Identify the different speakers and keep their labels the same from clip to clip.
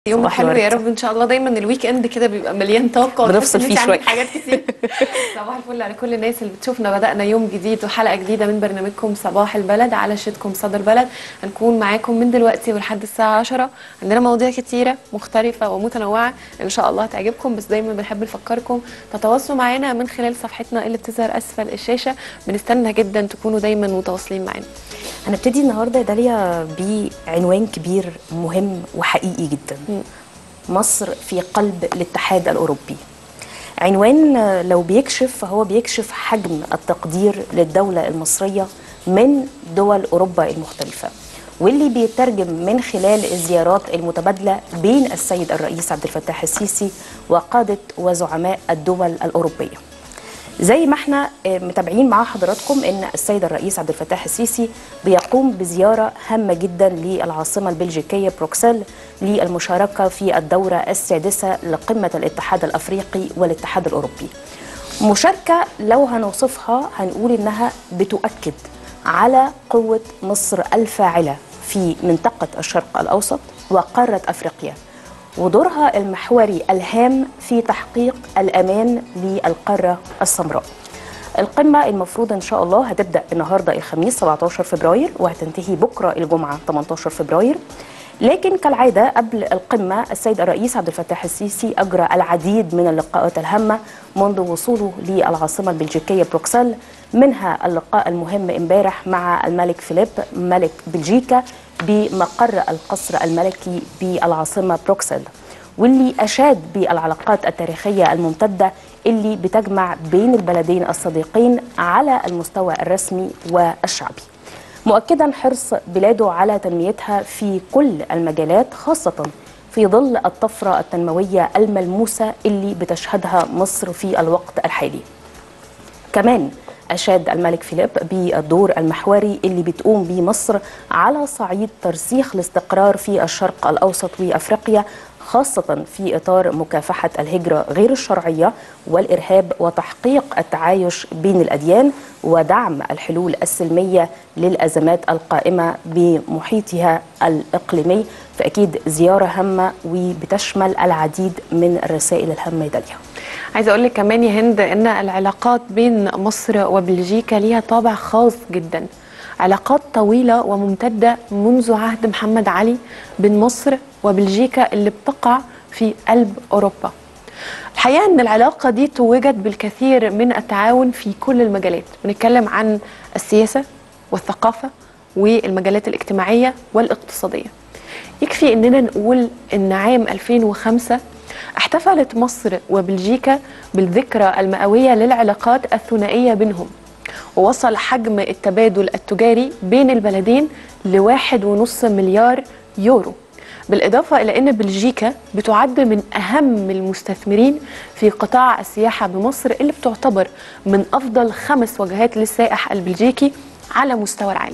Speaker 1: يوم
Speaker 2: صباح
Speaker 1: حلو يا
Speaker 2: الورد.
Speaker 1: رب ان شاء الله دايما الويك اند كده بيبقى مليان طاقه
Speaker 2: بنفصل
Speaker 1: وتحس إن
Speaker 2: فيه
Speaker 1: أنت عندك
Speaker 2: شوية.
Speaker 1: حاجات كتير صباح الفل على كل الناس اللي بتشوفنا بدانا يوم جديد وحلقه جديده من برنامجكم صباح البلد على شتكم صدى البلد هنكون معاكم من دلوقتي ولحد الساعه 10 عندنا مواضيع كتيره مختلفه ومتنوعه ان شاء الله هتعجبكم بس دايما بنحب نفكركم تتواصلوا معانا من خلال صفحتنا اللي بتظهر اسفل الشاشه بنستنى جدا تكونوا دايما متواصلين معانا
Speaker 2: هنبتدي النهارده يا داليا بعنوان كبير مهم وحقيقي جدا مصر في قلب الاتحاد الاوروبي عنوان آه، لو بيكشف فهو بيكشف حجم التقدير للدوله المصريه من دول اوروبا المختلفه واللي بيترجم من خلال الزيارات المتبادله بين السيد الرئيس عبد الفتاح السيسي وقاده وزعماء الدول الاوروبيه زي ما احنا آه، متابعين مع حضراتكم ان السيد الرئيس عبد الفتاح السيسي بيقوم بزياره هامه جدا للعاصمه البلجيكيه بروكسل للمشاركه في الدوره السادسه لقمه الاتحاد الافريقي والاتحاد الاوروبي. مشاركه لو هنوصفها هنقول انها بتؤكد على قوه مصر الفاعله في منطقه الشرق الاوسط وقاره افريقيا. ودورها المحوري الهام في تحقيق الأمان للقارة السمراء القمة المفروض إن شاء الله هتبدأ النهاردة الخميس 17 فبراير وهتنتهي بكرة الجمعة 18 فبراير لكن كالعادة قبل القمة السيد الرئيس عبد الفتاح السيسي أجرى العديد من اللقاءات الهامة منذ وصوله للعاصمة البلجيكية بروكسل منها اللقاء المهم امبارح مع الملك فيليب ملك بلجيكا بمقر القصر الملكي بالعاصمة بروكسل واللي أشاد بالعلاقات التاريخية الممتدة اللي بتجمع بين البلدين الصديقين على المستوى الرسمي والشعبي مؤكدا حرص بلاده على تنميتها في كل المجالات خاصة في ظل الطفرة التنموية الملموسة اللي بتشهدها مصر في الوقت الحالي كمان أشاد الملك فيليب بالدور المحوري اللي بتقوم به مصر على صعيد ترسيخ الاستقرار في الشرق الأوسط وأفريقيا خاصة في إطار مكافحة الهجرة غير الشرعية والإرهاب وتحقيق التعايش بين الأديان ودعم الحلول السلمية للأزمات القائمة بمحيطها الإقليمي فأكيد زيارة هامة وبتشمل العديد من الرسائل الهامة يا داليا
Speaker 1: عايزه اقول لك كمان يا هند ان العلاقات بين مصر وبلجيكا ليها طابع خاص جدا علاقات طويله وممتده منذ عهد محمد علي بين مصر وبلجيكا اللي بتقع في قلب اوروبا الحقيقه ان العلاقه دي توجت بالكثير من التعاون في كل المجالات بنتكلم عن السياسه والثقافه والمجالات الاجتماعيه والاقتصاديه يكفي اننا نقول ان عام 2005 احتفلت مصر وبلجيكا بالذكرى المئوية للعلاقات الثنائية بينهم ووصل حجم التبادل التجاري بين البلدين لواحد ونص مليار يورو بالإضافة إلى أن بلجيكا بتعد من أهم المستثمرين في قطاع السياحة بمصر اللي بتعتبر من أفضل خمس وجهات للسائح البلجيكي على مستوى العالم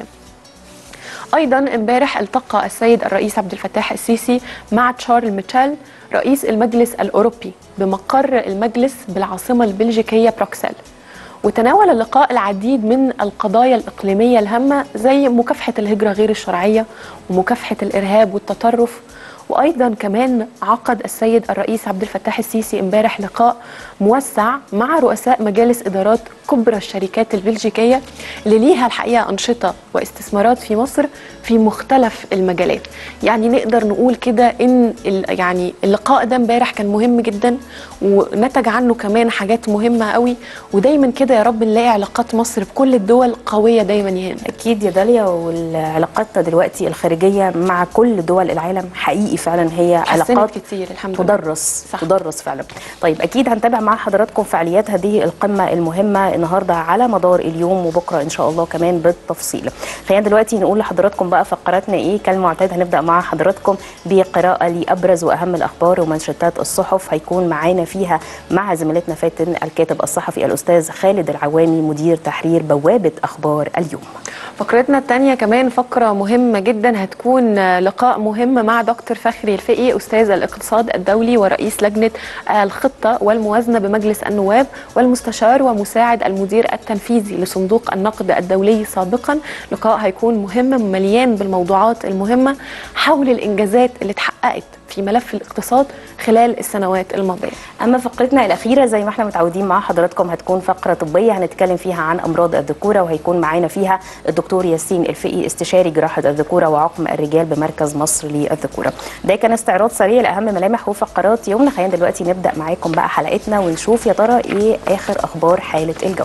Speaker 1: ايضا امبارح التقى السيد الرئيس عبد الفتاح السيسي مع تشارل ميتشيل رئيس المجلس الاوروبي بمقر المجلس بالعاصمه البلجيكيه بروكسل وتناول اللقاء العديد من القضايا الاقليميه الهامه زي مكافحه الهجره غير الشرعيه ومكافحه الارهاب والتطرف وايضا كمان عقد السيد الرئيس عبد الفتاح السيسي امبارح لقاء موسع مع رؤساء مجالس ادارات كبرى الشركات البلجيكيه اللي ليها الحقيقه انشطه واستثمارات في مصر في مختلف المجالات يعني نقدر نقول كده ان ال- يعني اللقاء ده امبارح كان مهم جدا ونتج عنه كمان حاجات مهمه قوي ودايما كده يا رب نلاقي علاقات مصر بكل الدول قويه دايما يا هند
Speaker 2: أكيد يا داليا والعلاقات دلوقتي الخارجية مع كل دول العالم حقيقي فعلا هي
Speaker 1: حسنت
Speaker 2: علاقات
Speaker 1: كتير الحمد لله
Speaker 2: تدرس
Speaker 1: صح.
Speaker 2: تدرس فعلا طيب اكيد هنتابع مع حضراتكم فعاليات هذه القمه المهمه النهارده على مدار اليوم وبكره ان شاء الله كمان بالتفصيل خلينا دلوقتي نقول لحضراتكم بقى فقراتنا ايه كالمعتاد هنبدا مع حضراتكم بقراءه لابرز واهم الاخبار ومنشطات الصحف هيكون معانا فيها مع زميلتنا فاتن الكاتب الصحفي الاستاذ خالد العوامي مدير تحرير بوابه اخبار اليوم
Speaker 1: فقرتنا الثانية كمان فقرة مهمة جدا هتكون آه، لقاء مهم مع دكتور فخري الفقي أستاذ الاقتصاد الدولي ورئيس لجنة آه، الخطة والموازنة بمجلس النواب والمستشار ومساعد المدير التنفيذي لصندوق النقد الدولي سابقا لقاء هيكون مهم مليان بالموضوعات المهمة حول الإنجازات اللي اتحققت في في ملف الاقتصاد خلال السنوات الماضيه
Speaker 2: اما فقرتنا الاخيره زي ما احنا متعودين مع حضراتكم هتكون فقره طبيه هنتكلم فيها عن امراض الذكوره وهيكون معانا فيها الدكتور ياسين الفقي استشاري جراحه الذكوره وعقم الرجال بمركز مصر للذكوره ده كان استعراض سريع لاهم ملامح وفقرات يومنا خلينا دلوقتي نبدا معاكم بقى حلقتنا ونشوف يا ترى ايه اخر اخبار حاله الجو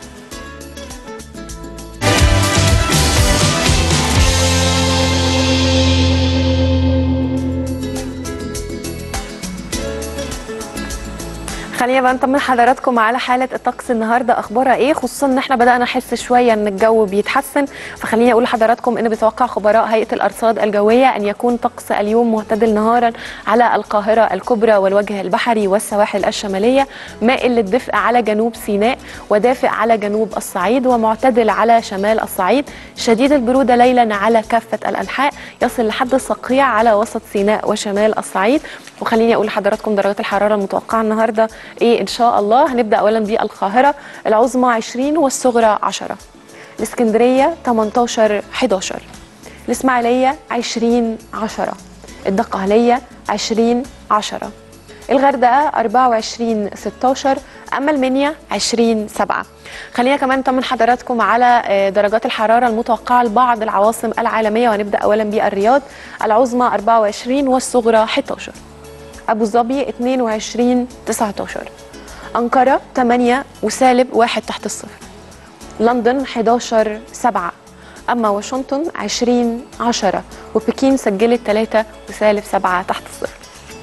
Speaker 1: خلينا بقى نطمن حضراتكم على حاله الطقس النهارده اخبارها ايه خصوصا ان احنا بدانا نحس شويه ان الجو بيتحسن فخليني اقول لحضراتكم ان بيتوقع خبراء هيئه الارصاد الجويه ان يكون طقس اليوم معتدل نهارا على القاهره الكبرى والوجه البحري والسواحل الشماليه مائل للدفء على جنوب سيناء ودافئ على جنوب الصعيد ومعتدل على شمال الصعيد شديد البروده ليلا على كافه الانحاء يصل لحد الصقيع على وسط سيناء وشمال الصعيد وخليني اقول لحضراتكم درجات الحراره المتوقعه النهارده ايه ان شاء الله هنبدا اولا بالقاهره العظمى 20 والصغرى 10 الاسكندريه 18 11 الاسماعيليه 20 10 الدقهليه 20 10 الغردقه 24 16 اما المنيا 20 7 خلينا كمان نطمن حضراتكم على درجات الحراره المتوقعه لبعض العواصم العالميه وهنبدا اولا بالرياض العظمى 24 والصغرى 11 أبو ظبي 22 19 أنقرة 8 وسالب 1 تحت الصفر لندن 11 7 أما واشنطن 20 10 وبكين سجلت 3 وسالب 7 تحت الصفر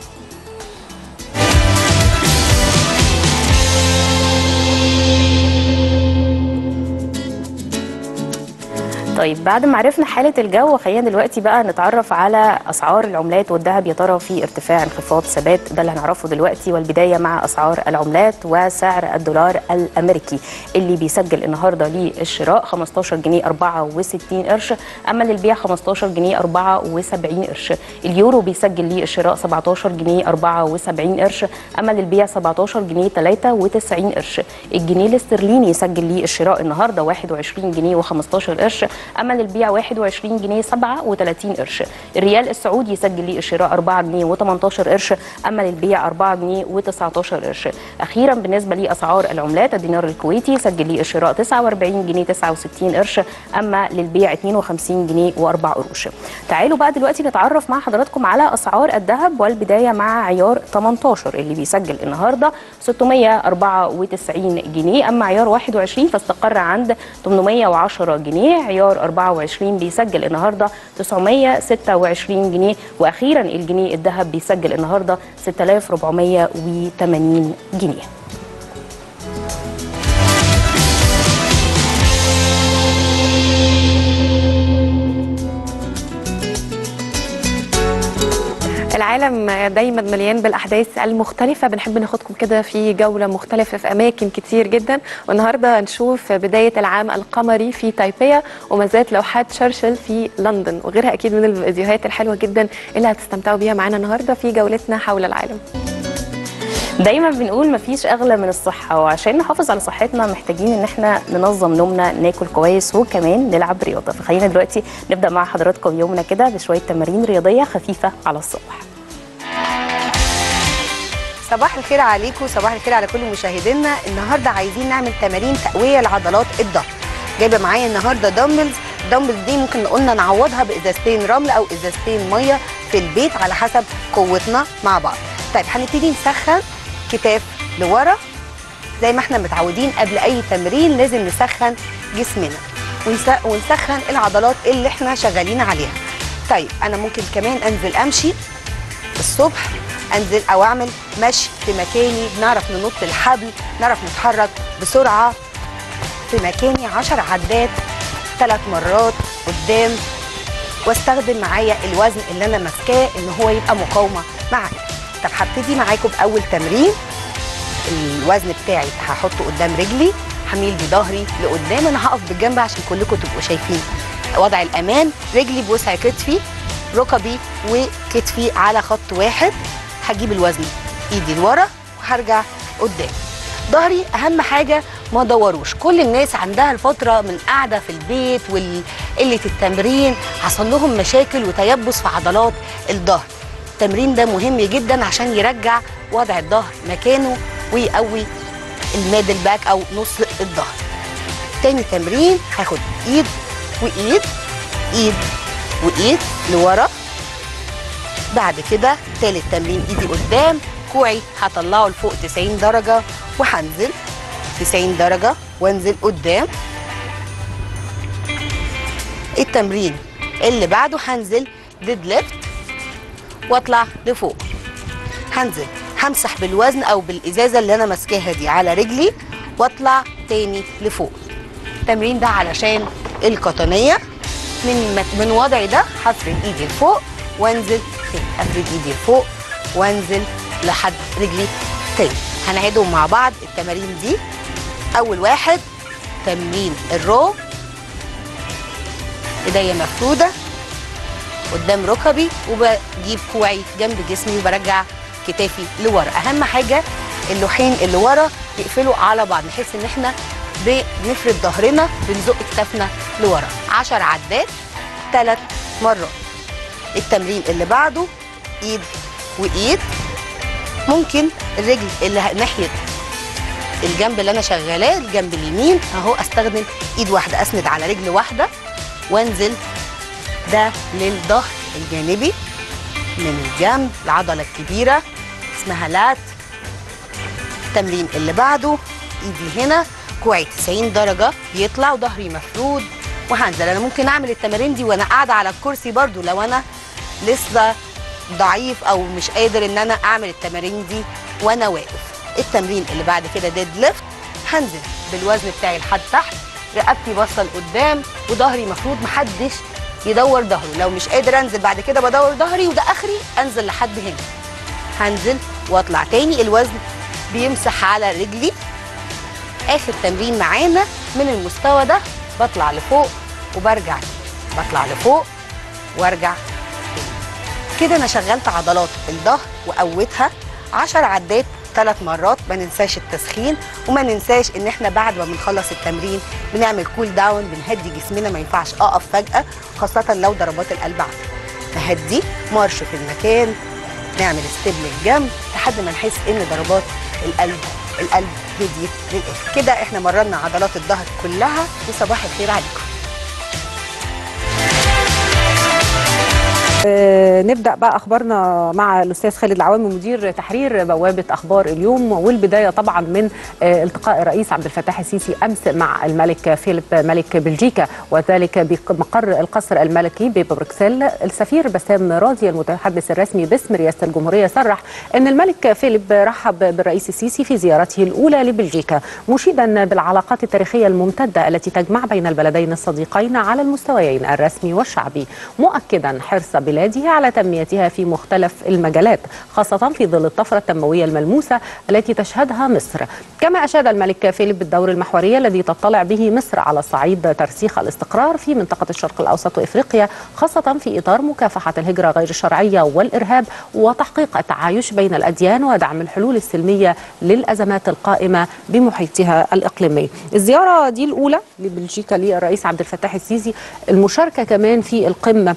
Speaker 2: طيب بعد ما عرفنا حاله الجو خلينا دلوقتي بقى نتعرف على اسعار العملات والذهب يا ترى في ارتفاع انخفاض ثبات ده اللي هنعرفه دلوقتي والبدايه مع اسعار العملات وسعر الدولار الامريكي اللي بيسجل النهارده للشراء 15 جنيه 64 قرش اما للبيع 15 جنيه 74 قرش اليورو بيسجل للشراء 17 جنيه 74 قرش اما للبيع 17 جنيه 93 قرش الجنيه الاسترليني يسجل للشراء النهارده 21 جنيه و15 قرش اما للبيع 21 جنيه 37 قرش الريال السعودي يسجل لي الشراء 4 جنيه و18 قرش اما للبيع 4 جنيه و19 قرش اخيرا بالنسبه لاسعار العملات الدينار الكويتي يسجل لي الشراء 49 جنيه 69 قرش اما للبيع 52 جنيه و4 قروش تعالوا بقى دلوقتي نتعرف مع حضراتكم على اسعار الذهب والبدايه مع عيار 18 اللي بيسجل النهارده 694 جنيه اما عيار 21 فاستقر عند 810 جنيه عيار 24 بيسجل النهارده 926 جنيه واخيرا الجنيه الذهب بيسجل النهارده 6480 جنيه
Speaker 1: العالم دايما مليان بالاحداث المختلفه بنحب ناخدكم كده في جوله مختلفه في اماكن كتير جدا والنهارده هنشوف بدايه العام القمري في تايبيا ومازالت لوحات شرشل في لندن وغيرها اكيد من الفيديوهات الحلوه جدا اللي هتستمتعوا بيها معانا النهارده في جولتنا حول العالم
Speaker 2: دايما بنقول مفيش اغلى من الصحه وعشان نحافظ على صحتنا محتاجين ان احنا ننظم نومنا ناكل كويس وكمان نلعب رياضه فخلينا دلوقتي نبدا مع حضراتكم يومنا كده بشويه تمارين رياضيه خفيفه على الصبح
Speaker 3: صباح الخير عليكم صباح الخير على كل مشاهدينا النهارده عايزين نعمل تمارين تقويه لعضلات الظهر جايبه معايا النهارده دمبلز دمبلز دي ممكن قلنا نعوضها بازازتين رمل او ازازتين ميه في البيت على حسب قوتنا مع بعض طيب هنبتدي نسخن كتاف لورا زي ما احنا متعودين قبل اي تمرين لازم نسخن جسمنا ونسخن العضلات اللي احنا شغالين عليها طيب انا ممكن كمان انزل امشي الصبح انزل او اعمل مشي في مكاني نعرف ننط الحبل نعرف نتحرك بسرعه في مكاني 10 عدات ثلاث مرات قدام واستخدم معايا الوزن اللي انا ماسكاه ان هو يبقى مقاومه معايا طب هبتدي معاكم باول تمرين الوزن بتاعي هحطه قدام رجلي هميل بظهري لقدام انا هقف بالجنب عشان كلكم تبقوا شايفين وضع الامان رجلي بوسع كتفي ركبي وكتفي على خط واحد هجيب الوزن ايدي لورا وهرجع قدام ظهري اهم حاجه ما دوروش كل الناس عندها الفتره من قاعده في البيت وقله التمرين حصل لهم مشاكل وتيبس في عضلات الظهر التمرين ده مهم جدا عشان يرجع وضع الظهر مكانه ويقوي الميدل باك او نص الظهر تاني تمرين هاخد ايد وايد ايد وايد لورا بعد كده تالت تمرين ايدي قدام كوعي هطلعه لفوق 90 درجة وهنزل 90 درجة وانزل قدام التمرين اللي بعده هنزل ديد ليفت واطلع لفوق هنزل همسح بالوزن او بالازازه اللي انا ماسكاها دي على رجلي واطلع تاني لفوق التمرين ده علشان القطنيه من من وضعي ده هفرد ايدي لفوق وانزل تاني افرد ايدي لفوق وانزل لحد رجلي تاني هنعيدهم مع بعض التمارين دي اول واحد تمرين الرو ايديا مفروده قدام ركبي وبجيب كوعي جنب جسمي وبرجع كتافي لورا اهم حاجه اللوحين اللي ورا يقفلوا على بعض نحس ان احنا بنفرد ظهرنا بنزق كتافنا لورا 10 عدات ثلاث مرات التمرين اللي بعده ايد وايد ممكن الرجل اللي ناحيه الجنب اللي انا شغالاه الجنب اليمين اهو استخدم ايد واحده اسند على رجل واحده وانزل ده للظهر الجانبي من الجنب العضله الكبيره اسمها لات التمرين اللي بعده ايدي هنا كوعي 90 درجه بيطلع وظهري مفرود وهنزل انا ممكن اعمل التمارين دي وانا قاعده على الكرسي برضو لو انا لسه ضعيف او مش قادر ان انا اعمل التمارين دي وانا واقف التمرين اللي بعد كده ديد ليفت هنزل بالوزن بتاعي لحد تحت رقبتي باصه لقدام وظهري مفروض محدش يدور ظهره لو مش قادر انزل بعد كده بدور ظهري وده اخري انزل لحد هنا هنزل واطلع تاني الوزن بيمسح على رجلي اخر تمرين معانا من المستوى ده بطلع لفوق وبرجع بطلع لفوق وارجع كده انا شغلت عضلات الظهر وقوتها 10 عدات ثلاث مرات ما ننساش التسخين وما ننساش ان احنا بعد ما بنخلص التمرين بنعمل كول داون بنهدي جسمنا ما ينفعش اقف فجاه خاصه لو ضربات القلب عاليه نهدي مارش في المكان نعمل ستيب للجنب لحد ما نحس ان ضربات القلب القلب هديت للاخر كده احنا مرنا عضلات الظهر كلها وصباح الخير عليكم
Speaker 4: آه، نبدا بقى اخبارنا مع الاستاذ خالد العوامي مدير تحرير بوابه اخبار اليوم والبدايه طبعا من آه، التقاء الرئيس عبد الفتاح السيسي امس مع الملك فيليب ملك بلجيكا وذلك بمقر القصر الملكي ببروكسل السفير بسام راضي المتحدث الرسمي باسم رئاسه الجمهوريه صرح ان الملك فيليب رحب بالرئيس السيسي في زيارته الاولى لبلجيكا مشيدا بالعلاقات التاريخيه الممتده التي تجمع بين البلدين الصديقين على المستويين الرسمي والشعبي مؤكدا حرص بلاده على تنميتها في مختلف المجالات خاصة في ظل الطفرة التنموية الملموسة التي تشهدها مصر كما أشاد الملك فيليب بالدور المحوري الذي تطلع به مصر على صعيد ترسيخ الاستقرار في منطقة الشرق الأوسط وإفريقيا خاصة في إطار مكافحة الهجرة غير الشرعية والإرهاب وتحقيق التعايش بين الأديان ودعم الحلول السلمية للأزمات القائمة بمحيطها الإقليمي الزيارة دي الأولى لبلجيكا للرئيس عبد الفتاح السيسي المشاركة كمان في القمة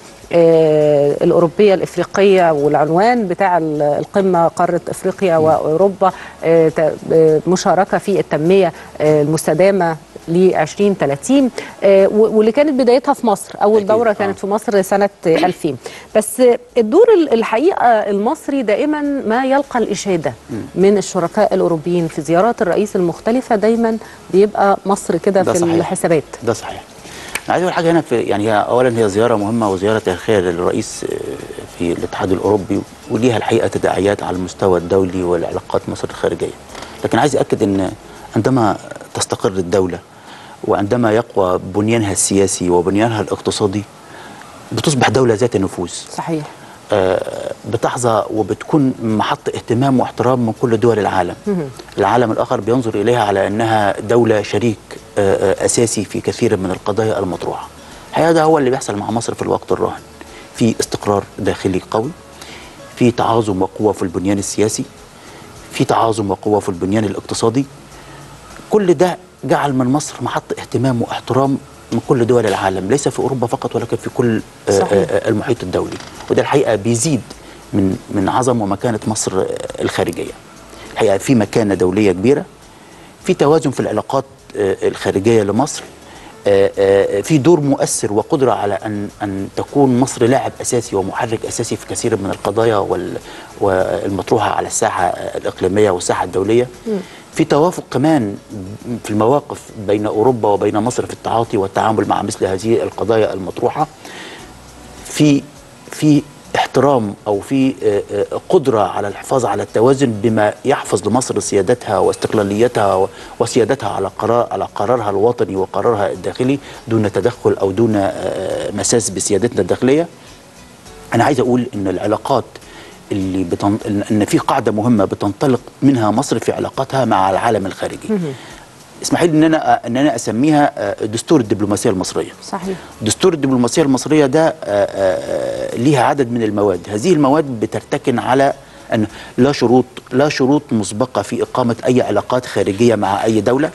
Speaker 4: آه، الأوروبية الإفريقية والعنوان بتاع ال- القمة قارة إفريقيا وأوروبا آه، ت- آه، مشاركة في التنمية آه، المستدامة ل 2030 آه، و- واللي كانت بدايتها في مصر أول
Speaker 5: أكيد،
Speaker 4: دورة
Speaker 5: آه.
Speaker 4: كانت في مصر سنة 2000 بس الدور ال- الحقيقة المصري دائما ما يلقى الإشادة من الشركاء الأوروبيين في زيارات الرئيس المختلفة دايما بيبقى مصر كده
Speaker 5: ده
Speaker 4: في
Speaker 5: صحيح.
Speaker 4: الحسابات
Speaker 5: ده صحيح انا عايز اقول حاجه هنا في يعني هي اولا هي زياره مهمه وزياره تاريخيه للرئيس آه، في الاتحاد الاوروبي وليها الحقيقه تداعيات على المستوى الدولي والعلاقات مصر الخارجيه لكن عايز اكد ان عندما تستقر الدوله وعندما يقوى بنيانها السياسي وبنيانها الاقتصادي بتصبح دوله ذات نفوذ
Speaker 4: صحيح
Speaker 5: آه، بتحظى وبتكون محط اهتمام واحترام من كل دول العالم العالم الآخر بينظر إليها على أنها دولة شريك آه، آه، أساسي في كثير من القضايا المطروحة الحقيقة ده هو اللي بيحصل مع مصر في الوقت الراهن في استقرار داخلي قوي في تعاظم وقوة في البنيان السياسي في تعاظم وقوة في البنيان الاقتصادي كل ده جعل من مصر محط اهتمام واحترام من كل دول العالم ليس في اوروبا فقط ولكن في كل آه،
Speaker 4: صحيح.
Speaker 5: آه، المحيط الدولي وده الحقيقه بيزيد من من عظم ومكانه مصر آه، الخارجيه. الحقيقه في مكانه دوليه كبيره في توازن في العلاقات آه، الخارجيه لمصر آه، آه، في دور مؤثر وقدره على ان ان تكون مصر لاعب اساسي ومحرك اساسي في كثير من القضايا وال- والمطروحه على الساحه الاقليميه والساحه الدوليه في توافق كمان في المواقف بين اوروبا وبين مصر في التعاطي والتعامل مع مثل هذه القضايا المطروحه في في احترام او في آه، آه، قدره على الحفاظ على التوازن بما يحفظ لمصر سيادتها واستقلاليتها و- وسيادتها على قرار على قرارها الوطني وقرارها الداخلي دون تدخل او دون آه، مساس بسيادتنا الداخليه. انا عايز اقول ان العلاقات اللي بتن... إن- ان في قاعده مهمه بتنطلق منها مصر في علاقاتها مع العالم الخارجي. اسمحي لي ان انا ان انا اسميها آه، دستور الدبلوماسيه المصريه.
Speaker 4: صحيح
Speaker 5: دستور الدبلوماسية المصرية ده آه، آه، ليها عدد من المواد هذه المواد بترتكن على أن لا شروط لا شروط مسبقة في إقامة أي علاقات خارجية مع أي دولة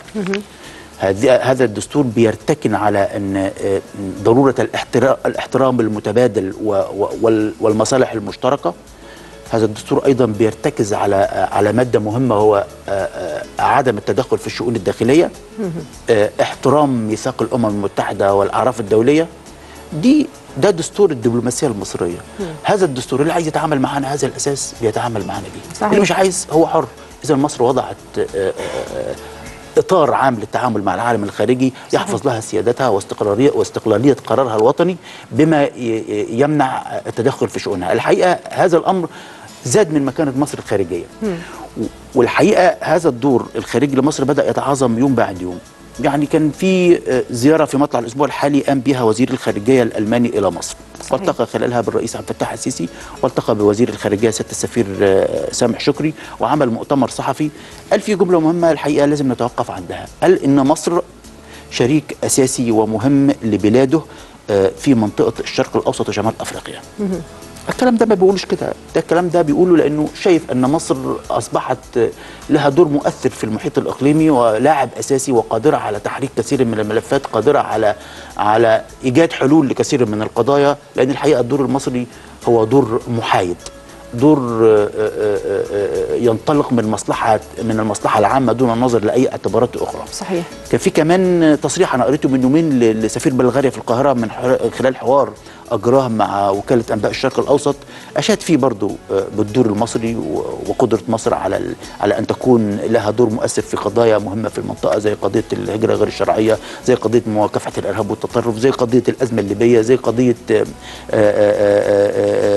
Speaker 5: هذه- هذا الدستور بيرتكن على أن آه، ضرورة الاحترا- الاحترام المتبادل و- و- وال- والمصالح المشتركة هذا الدستور ايضا بيرتكز على على ماده مهمه هو آه، آه، عدم التدخل في الشؤون الداخليه آه، احترام ميثاق الامم المتحده والاعراف الدوليه دي ده دستور الدبلوماسيه المصريه هذا الدستور اللي عايز يتعامل معانا هذا الاساس بيتعامل معانا بيه
Speaker 4: صحيح.
Speaker 5: اللي مش عايز هو حر اذا مصر وضعت آه، آه، آه، اطار عام للتعامل مع العالم الخارجي يحفظ لها سيادتها واستقلاليه واستقلاليه قرارها الوطني بما ي- ي- يمنع التدخل في شؤونها الحقيقه هذا الامر زاد من مكانه مصر الخارجيه و- والحقيقه هذا الدور الخارجي لمصر بدا يتعاظم يوم بعد يوم يعني كان في آه، زياره في مطلع الاسبوع الحالي قام بها وزير الخارجيه الالماني الى مصر
Speaker 4: صحيح.
Speaker 5: والتقى خلالها بالرئيس عبد الفتاح السيسي والتقى بوزير الخارجيه سياده السفير آه، سامح شكري وعمل مؤتمر صحفي قال في جمله مهمه الحقيقه لازم نتوقف عندها قال ان مصر شريك اساسي ومهم لبلاده آه، في منطقه الشرق الاوسط وشمال افريقيا الكلام ده ما بيقولوش كده ده الكلام ده بيقوله لانه شايف ان مصر اصبحت لها دور مؤثر في المحيط الاقليمي ولاعب اساسي وقادره على تحريك كثير من الملفات قادره على على ايجاد حلول لكثير من القضايا لان الحقيقه الدور المصري هو دور محايد دور آه، آه، آه، آه، ينطلق من مصلحه من المصلحه العامه دون النظر لاي اعتبارات اخرى
Speaker 4: صحيح
Speaker 5: كان في كمان تصريح انا قريته من يومين ل- لسفير بلغاريا في القاهره من حر- خلال حوار اجراه مع وكاله انباء الشرق الاوسط اشاد فيه برضو آه، بالدور المصري و- وقدره مصر على ال- على ان تكون لها دور مؤثر في قضايا مهمه في المنطقه زي قضيه الهجره غير الشرعيه زي قضيه مكافحه الارهاب والتطرف زي قضيه الازمه الليبيه زي قضيه آه، آه، آه، آه،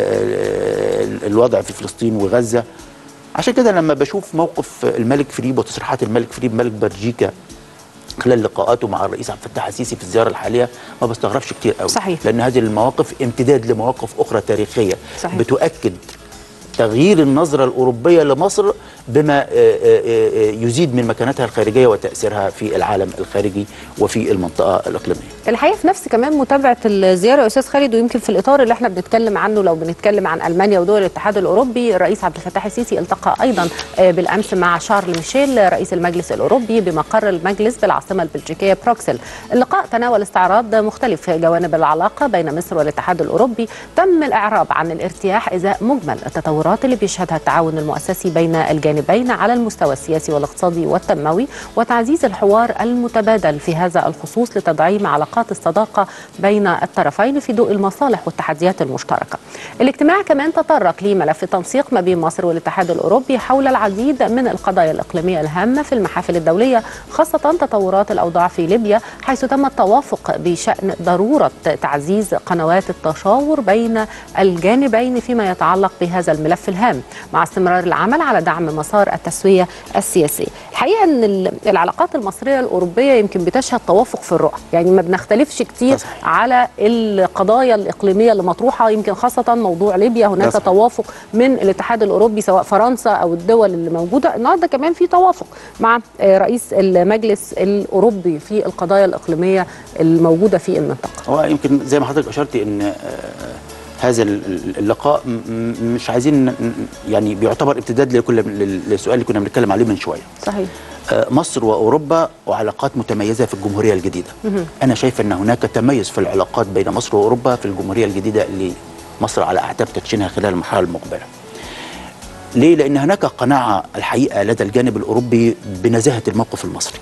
Speaker 5: آه، الوضع في فلسطين وغزه عشان كده لما بشوف موقف الملك فيليب وتصريحات الملك فيليب ملك بلجيكا خلال لقاءاته مع الرئيس عبد الفتاح السيسي في الزياره الحاليه ما بستغربش كتير قوي
Speaker 4: صحيح.
Speaker 5: لان هذه المواقف امتداد لمواقف اخرى تاريخيه
Speaker 4: صحيح.
Speaker 5: بتؤكد تغيير النظره الاوروبيه لمصر بما آه، آه، آه، يزيد من مكانتها الخارجيه وتاثيرها في العالم الخارجي وفي المنطقه الاقليميه
Speaker 4: الحقيقه في نفس كمان متابعه الزياره يا استاذ خالد ويمكن في الاطار اللي احنا بنتكلم عنه لو بنتكلم عن المانيا ودول الاتحاد الاوروبي الرئيس عبد الفتاح السيسي التقى ايضا آه، بالامس مع شارل ميشيل رئيس المجلس الاوروبي بمقر المجلس بالعاصمه البلجيكيه بروكسل اللقاء تناول استعراض مختلف جوانب العلاقه بين مصر والاتحاد الاوروبي تم الاعراب عن الارتياح ازاء مجمل التطورات اللي بيشهدها التعاون المؤسسي بين الجانبين على المستوى السياسي والاقتصادي والتنموي وتعزيز الحوار المتبادل في هذا الخصوص لتدعيم علاقات الصداقه بين الطرفين في ضوء المصالح والتحديات المشتركه. الاجتماع كمان تطرق لملف تنسيق ما بين مصر والاتحاد الاوروبي حول العديد من القضايا الاقليميه الهامه في المحافل الدوليه خاصه تطورات الاوضاع في ليبيا حيث تم التوافق بشان ضروره تعزيز قنوات التشاور بين الجانبين فيما يتعلق بهذا الملف الهام مع استمرار العمل على دعم مسار التسويه السياسيه. الحقيقه ان ال- العلاقات المصريه الاوروبيه يمكن بتشهد توافق في الرؤى، يعني ما بنختلفش كتير
Speaker 5: صحيح.
Speaker 4: على القضايا الاقليميه اللي مطروحه يمكن خاصه موضوع ليبيا هناك
Speaker 5: صحيح.
Speaker 4: توافق من الاتحاد الاوروبي سواء فرنسا او الدول اللي موجوده النهارده كمان في توافق مع آه، رئيس المجلس الاوروبي في القضايا الاقليميه الموجوده في المنطقه.
Speaker 5: هو يمكن زي ما حضرتك اشرتي ان آه، هذا ال- ال- اللقاء م- م- مش عايزين ن- ن- يعني بيعتبر امتداد لكل لل- للسؤال اللي كنا بنتكلم عليه من شويه
Speaker 4: صحيح.
Speaker 5: آه، مصر واوروبا وعلاقات متميزه في الجمهوريه الجديده انا شايف ان هناك تميز في العلاقات بين مصر واوروبا في الجمهوريه الجديده اللي مصر على اعتاب تدشينها خلال المرحله المقبله. ليه؟ لان هناك قناعه الحقيقه لدى الجانب الاوروبي بنزاهه الموقف المصري.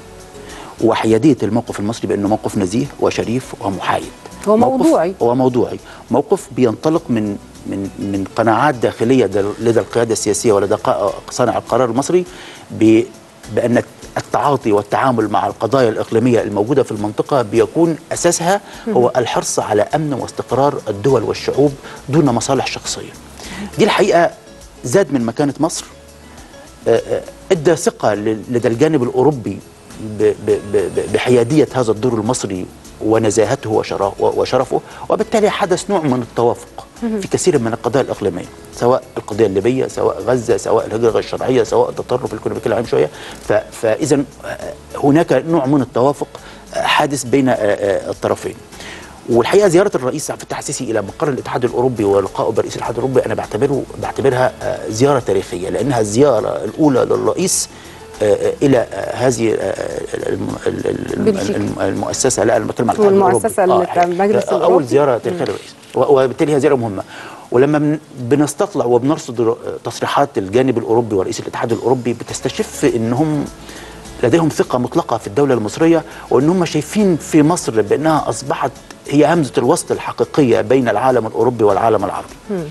Speaker 5: وحياديه الموقف المصري بانه موقف نزيه وشريف ومحايد.
Speaker 4: هو
Speaker 5: موقف-
Speaker 4: موضوعي.
Speaker 5: هو موضوعي موقف بينطلق من من من قناعات داخليه دل- لدى القياده السياسيه ولدى قا- صانع القرار المصري ب- بان التعاطي والتعامل مع القضايا الاقليميه الموجوده في المنطقه بيكون اساسها هو الحرص على امن واستقرار الدول والشعوب دون مصالح شخصيه. دي الحقيقه زاد من مكانه مصر آه، آه، ادى ثقه لل- لدى الجانب الاوروبي ب- ب- ب- بحياديه هذا الدور المصري ونزاهته وشرا- وشرفه وبالتالي حدث نوع من التوافق في كثير من القضايا الاقليميه سواء القضيه الليبيه سواء غزه سواء الهجره غير الشرعيه سواء التطرف اللي كنا بنتكلم عنه شويه ف- فاذا آه، هناك نوع من التوافق آه، حادث بين آه، آه، الطرفين والحقيقه زياره الرئيس عبد الفتاح السيسي الى مقر الاتحاد الاوروبي ولقائه برئيس الاتحاد الاوروبي انا بعتبره بعتبرها آه، زياره تاريخيه لانها الزياره الاولى للرئيس آه، آه، الى آه، هذه آه، الم- ال- ال-
Speaker 1: بلجيكا.
Speaker 5: الم- المؤسسه لا انا بتكلم عن الاتحاد
Speaker 4: والمؤسسة
Speaker 5: الأوروبي.
Speaker 4: اللي كان مجلس
Speaker 5: آه، اول
Speaker 4: الأوروبي.
Speaker 5: زياره تاريخيه للرئيس و- وبالتالي هي زياره مهمه ولما بن- بنستطلع وبنرصد ر- تصريحات الجانب الاوروبي ورئيس الاتحاد الاوروبي بتستشف انهم لديهم ثقه مطلقه في الدوله المصريه وان هم شايفين في مصر بانها اصبحت هي همزه الوسط الحقيقيه بين العالم الاوروبي والعالم العربي.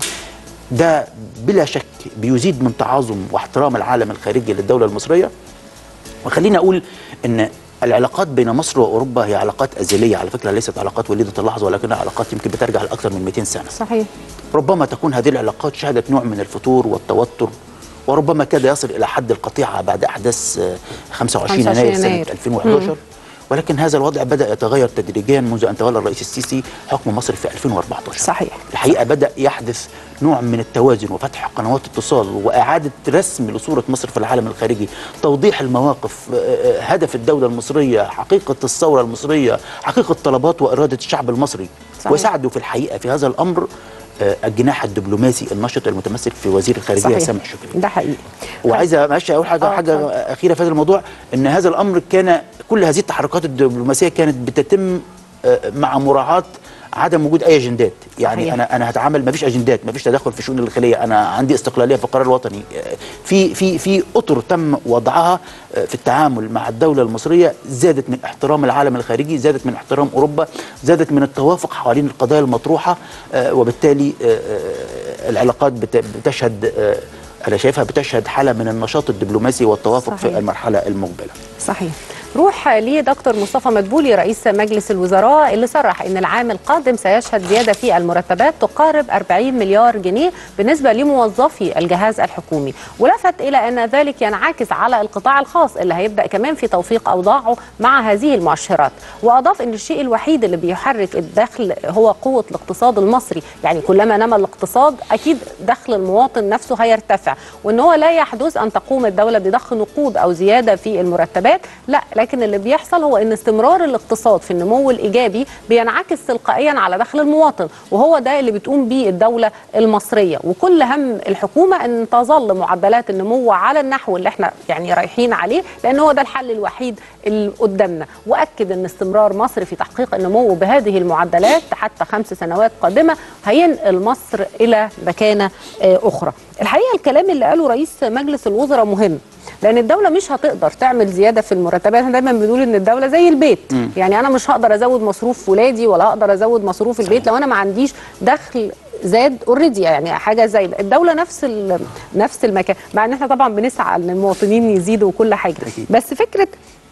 Speaker 5: ده بلا شك بيزيد من تعاظم واحترام العالم الخارجي للدوله المصريه وخليني اقول ان العلاقات بين مصر واوروبا هي علاقات ازليه على فكره ليست علاقات وليده اللحظه ولكنها علاقات يمكن بترجع لاكثر من 200 سنه
Speaker 4: صحيح
Speaker 5: ربما تكون هذه العلاقات شهدت نوع من الفتور والتوتر وربما كاد يصل الى حد القطيعه بعد احداث آه، 25
Speaker 4: 25
Speaker 5: يناير سنه
Speaker 4: يناير.
Speaker 5: 2011 ولكن هذا الوضع بدا يتغير تدريجيا منذ ان تولى الرئيس السيسي حكم مصر في 2014
Speaker 4: صحيح.
Speaker 5: الحقيقه بدا يحدث نوع من التوازن وفتح قنوات اتصال واعاده رسم لصوره مصر في العالم الخارجي توضيح المواقف آه، آه، هدف الدوله المصريه حقيقه الثوره المصريه حقيقه طلبات واراده الشعب المصري
Speaker 4: صحيح.
Speaker 5: وساعدوا في الحقيقه في هذا الامر آه، الجناح الدبلوماسي النشط المتمثل في وزير الخارجيه
Speaker 4: صحيح
Speaker 5: سامح شكري
Speaker 4: ده حقيقي
Speaker 5: وعايزه معلش اقول حاجه
Speaker 4: آه،
Speaker 5: حاجه
Speaker 4: اتفضل.
Speaker 5: اخيره في هذا الموضوع ان هذا الامر كان كل هذه التحركات الدبلوماسيه كانت بتتم آه، مع مراعاه عدم وجود اي اجندات يعني
Speaker 4: صحيح.
Speaker 5: انا انا هتعامل ما فيش اجندات ما فيش تدخل في الشؤون الداخليه انا عندي استقلاليه في القرار الوطني آه، في في في اطر تم وضعها آه، في التعامل مع الدوله المصريه زادت من احترام العالم الخارجي زادت من احترام اوروبا زادت من التوافق حوالين القضايا المطروحه آه، وبالتالي آه، آه، العلاقات بت- بتشهد آه، انا شايفها بتشهد حاله من النشاط الدبلوماسي والتوافق
Speaker 4: صحيح.
Speaker 5: في المرحله المقبله
Speaker 4: صحيح روح لدكتور مصطفى مدبولي رئيس مجلس الوزراء اللي صرح ان العام القادم سيشهد زياده في المرتبات تقارب 40 مليار جنيه بالنسبه لموظفي الجهاز الحكومي ولفت الى ان ذلك ينعكس على القطاع الخاص اللي هيبدا كمان في توفيق اوضاعه مع هذه المؤشرات واضاف ان الشيء الوحيد اللي بيحرك الدخل هو قوه الاقتصاد المصري يعني كلما نما الاقتصاد اكيد دخل المواطن نفسه هيرتفع وان هو لا يحدث ان تقوم الدوله بضخ نقود او زياده في المرتبات لا لكن اللي بيحصل هو ان استمرار الاقتصاد في النمو الايجابي بينعكس تلقائيا على دخل المواطن وهو ده اللي بتقوم به الدوله المصريه وكل هم الحكومه ان تظل معدلات النمو على النحو اللي احنا يعني رايحين عليه لان هو ده الحل الوحيد اللي قدامنا واكد ان استمرار مصر في تحقيق النمو بهذه المعدلات حتى خمس سنوات قادمه هينقل مصر الى مكانه آه، اخرى الحقيقه الكلام اللي قاله رئيس مجلس الوزراء مهم لان الدوله مش هتقدر تعمل زياده في المرتبات احنا دايما بنقول ان الدوله زي البيت يعني انا مش هقدر ازود مصروف ولادي ولا هقدر ازود مصروف البيت لو انا ما عنديش دخل زاد اوريدي يعني حاجه زي الدوله نفس ال- نفس المكان مع ان احنا طبعا بنسعى ان المواطنين يزيدوا وكل حاجه
Speaker 5: أكيد.
Speaker 4: بس فكره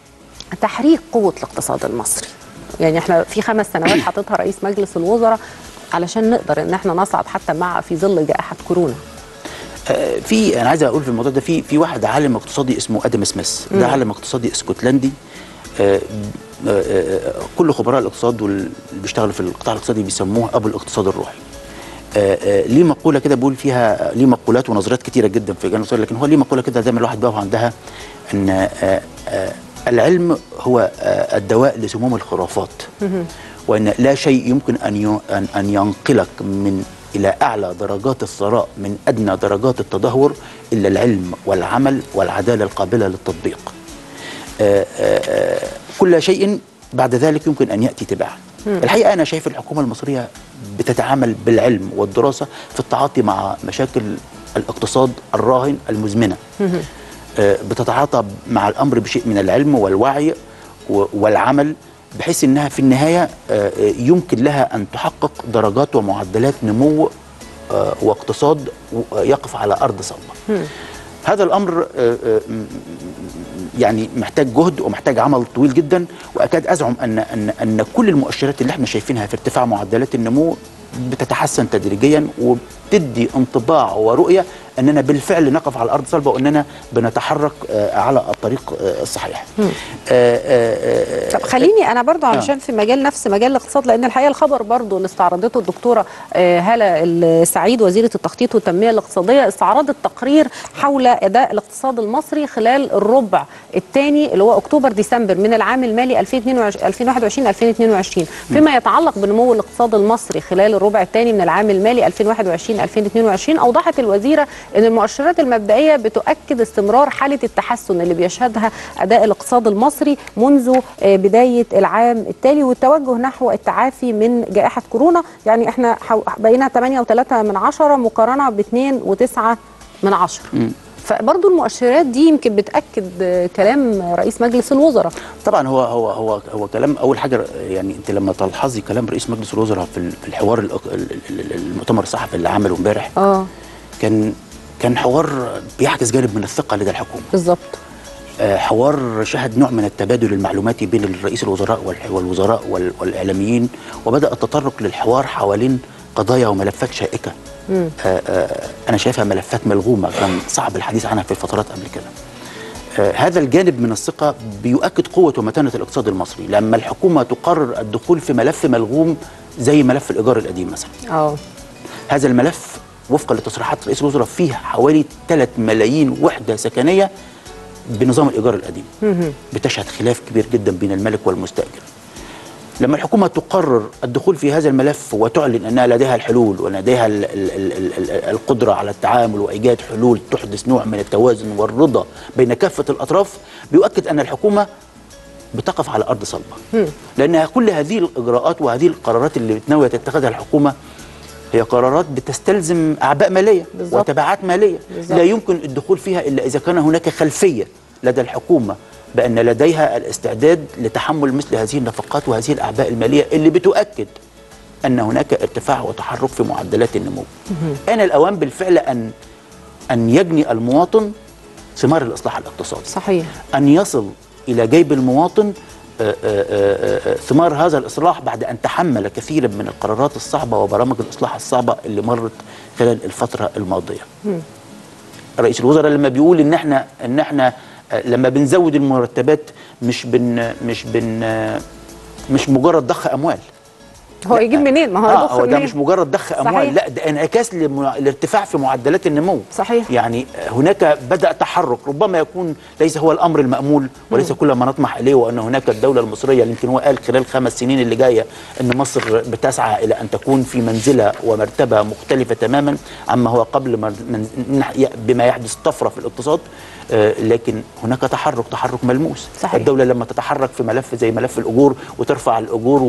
Speaker 4: تحريك قوه الاقتصاد المصري يعني احنا في خمس سنوات حاططها رئيس مجلس الوزراء علشان نقدر ان احنا نصعد حتى مع في ظل جائحه كورونا
Speaker 5: آه، في انا عايز اقول في الموضوع ده في في واحد عالم اقتصادي اسمه ادم سميث ده عالم اقتصادي اسكتلندي آه، آه، آه، كل خبراء الاقتصاد واللي بيشتغلوا في القطاع الاقتصادي بيسموه ابو الاقتصاد الروحي آه، آه، ليه مقوله كده بيقول فيها ليه مقولات ونظريات كتيره جدا في جانب الاقتصاد لكن هو ليه مقوله كده دايما الواحد بيقف عندها ان آه، آه، العلم هو آه، الدواء لسموم الخرافات وان لا شيء يمكن ان ي- ان ان ينقلك من الى اعلى درجات الثراء من ادنى درجات التدهور الا العلم والعمل والعداله القابله للتطبيق. آه، آه، آه، كل شيء بعد ذلك يمكن ان ياتي تباعا. الحقيقه انا شايف الحكومه المصريه بتتعامل بالعلم والدراسه في التعاطي مع مشاكل الاقتصاد الراهن المزمنه آه، بتتعاطى مع الامر بشيء من العلم والوعي و- والعمل بحيث انها في النهايه آه، آه، يمكن لها ان تحقق درجات ومعدلات نمو آه، واقتصاد و- يقف على ارض صلبه. هذا الامر آه، آه، م- يعني محتاج جهد ومحتاج عمل طويل جدا واكاد ازعم ان ان ان كل المؤشرات اللي احنا شايفينها في ارتفاع معدلات النمو بتتحسن تدريجيا وبتدي انطباع ورؤيه اننا بالفعل نقف على ارض صلبه واننا بنتحرك آه، على الطريق آه، الصحيح. آه، آه، آه،
Speaker 4: طب خليني انا برضو علشان في مجال نفس مجال الاقتصاد لان الحقيقه الخبر برضو اللي استعرضته الدكتوره آه، هاله السعيد وزيره التخطيط والتنميه الاقتصاديه استعرضت تقرير حول اداء الاقتصاد المصري خلال الربع الثاني اللي هو اكتوبر ديسمبر من العام المالي 2021 2022 فيما يتعلق بنمو الاقتصاد المصري خلال الربع الثاني من العام المالي 2021 2022 اوضحت الوزيره ان المؤشرات المبدئيه بتؤكد استمرار حاله التحسن اللي بيشهدها اداء الاقتصاد المصري منذ آه، بدايه العام التالي والتوجه نحو التعافي من جائحه كورونا يعني احنا حو- بقينا 8.3 من عشرة مقارنه ب 2.9 من عشرة فبرضه المؤشرات دي يمكن بتاكد آه، كلام رئيس مجلس الوزراء
Speaker 5: طبعا هو هو هو هو كلام اول حاجه يعني انت لما تلحظي كلام رئيس مجلس الوزراء في ال- في الحوار الأق- ال- ال- المؤتمر الصحفي اللي عمله امبارح
Speaker 4: اه
Speaker 5: كان كان حوار بيعكس جانب من الثقه لدى الحكومه
Speaker 4: بالظبط
Speaker 5: آه، حوار شهد نوع من التبادل المعلوماتي بين الرئيس الوزراء والح- والوزراء وال- والاعلاميين وبدا التطرق للحوار حوالين قضايا وملفات شائكه آه، آه، انا شايفها ملفات ملغومه كان صعب الحديث عنها في الفترات قبل كده آه، هذا الجانب من الثقة بيؤكد قوة ومتانة الاقتصاد المصري لما الحكومة تقرر الدخول في ملف ملغوم زي ملف الإيجار القديم مثلا
Speaker 4: اه
Speaker 5: هذا الملف وفقا لتصريحات رئيس الوزراء فيه حوالي 3 ملايين وحدة سكنية بنظام الإيجار القديم بتشهد خلاف كبير جدا بين الملك والمستأجر لما الحكومة تقرر الدخول في هذا الملف وتعلن أنها لديها الحلول ولديها ال ال ال ال ال القدرة على التعامل وإيجاد حلول تحدث نوع من التوازن والرضا بين كافة الأطراف بيؤكد أن الحكومة بتقف على أرض صلبة لأن كل هذه الإجراءات وهذه القرارات اللي ناوية تتخذها الحكومة هي قرارات بتستلزم أعباء مالية
Speaker 4: بالظبط.
Speaker 5: وتبعات مالية
Speaker 4: بالظبط.
Speaker 5: لا يمكن الدخول فيها إلا إذا كان هناك خلفية لدى الحكومة بأن لديها الاستعداد لتحمل مثل هذه النفقات وهذه الأعباء المالية اللي بتؤكد أن هناك ارتفاع وتحرك في معدلات النمو آن الأوان بالفعل أن أن يجني المواطن ثمار الإصلاح الاقتصادي
Speaker 4: صحيح
Speaker 5: أن يصل إلى جيب المواطن آه، آه، آه، آه، ثمار هذا الإصلاح بعد أن تحمل كثيرا من القرارات الصعبة وبرامج الإصلاح الصعبة اللي مرت خلال الفترة الماضية رئيس الوزراء لما بيقول ان احنا ان احنا آه، لما بنزود المرتبات مش بن مش بن آه، مش مجرد ضخ اموال
Speaker 4: هو يجيب منين ما هو
Speaker 5: اه
Speaker 4: يضخ
Speaker 5: هو ده
Speaker 4: منين؟
Speaker 5: مش مجرد ضخ اموال
Speaker 4: صحيح.
Speaker 5: لا ده انعكاس لمع- لارتفاع في معدلات النمو
Speaker 4: صحيح.
Speaker 5: يعني هناك بدا تحرك ربما يكون ليس هو الامر المامول وليس كل ما نطمح اليه وان هناك الدوله المصريه اللي يمكن هو قال خلال خمس سنين اللي جايه ان مصر بتسعى الى ان تكون في منزله ومرتبه مختلفه تماما عما هو قبل ما من- بما يحدث طفره في الاقتصاد آه، لكن هناك تحرك تحرك ملموس
Speaker 4: صحيح.
Speaker 5: الدوله لما تتحرك في ملف زي ملف الاجور وترفع الاجور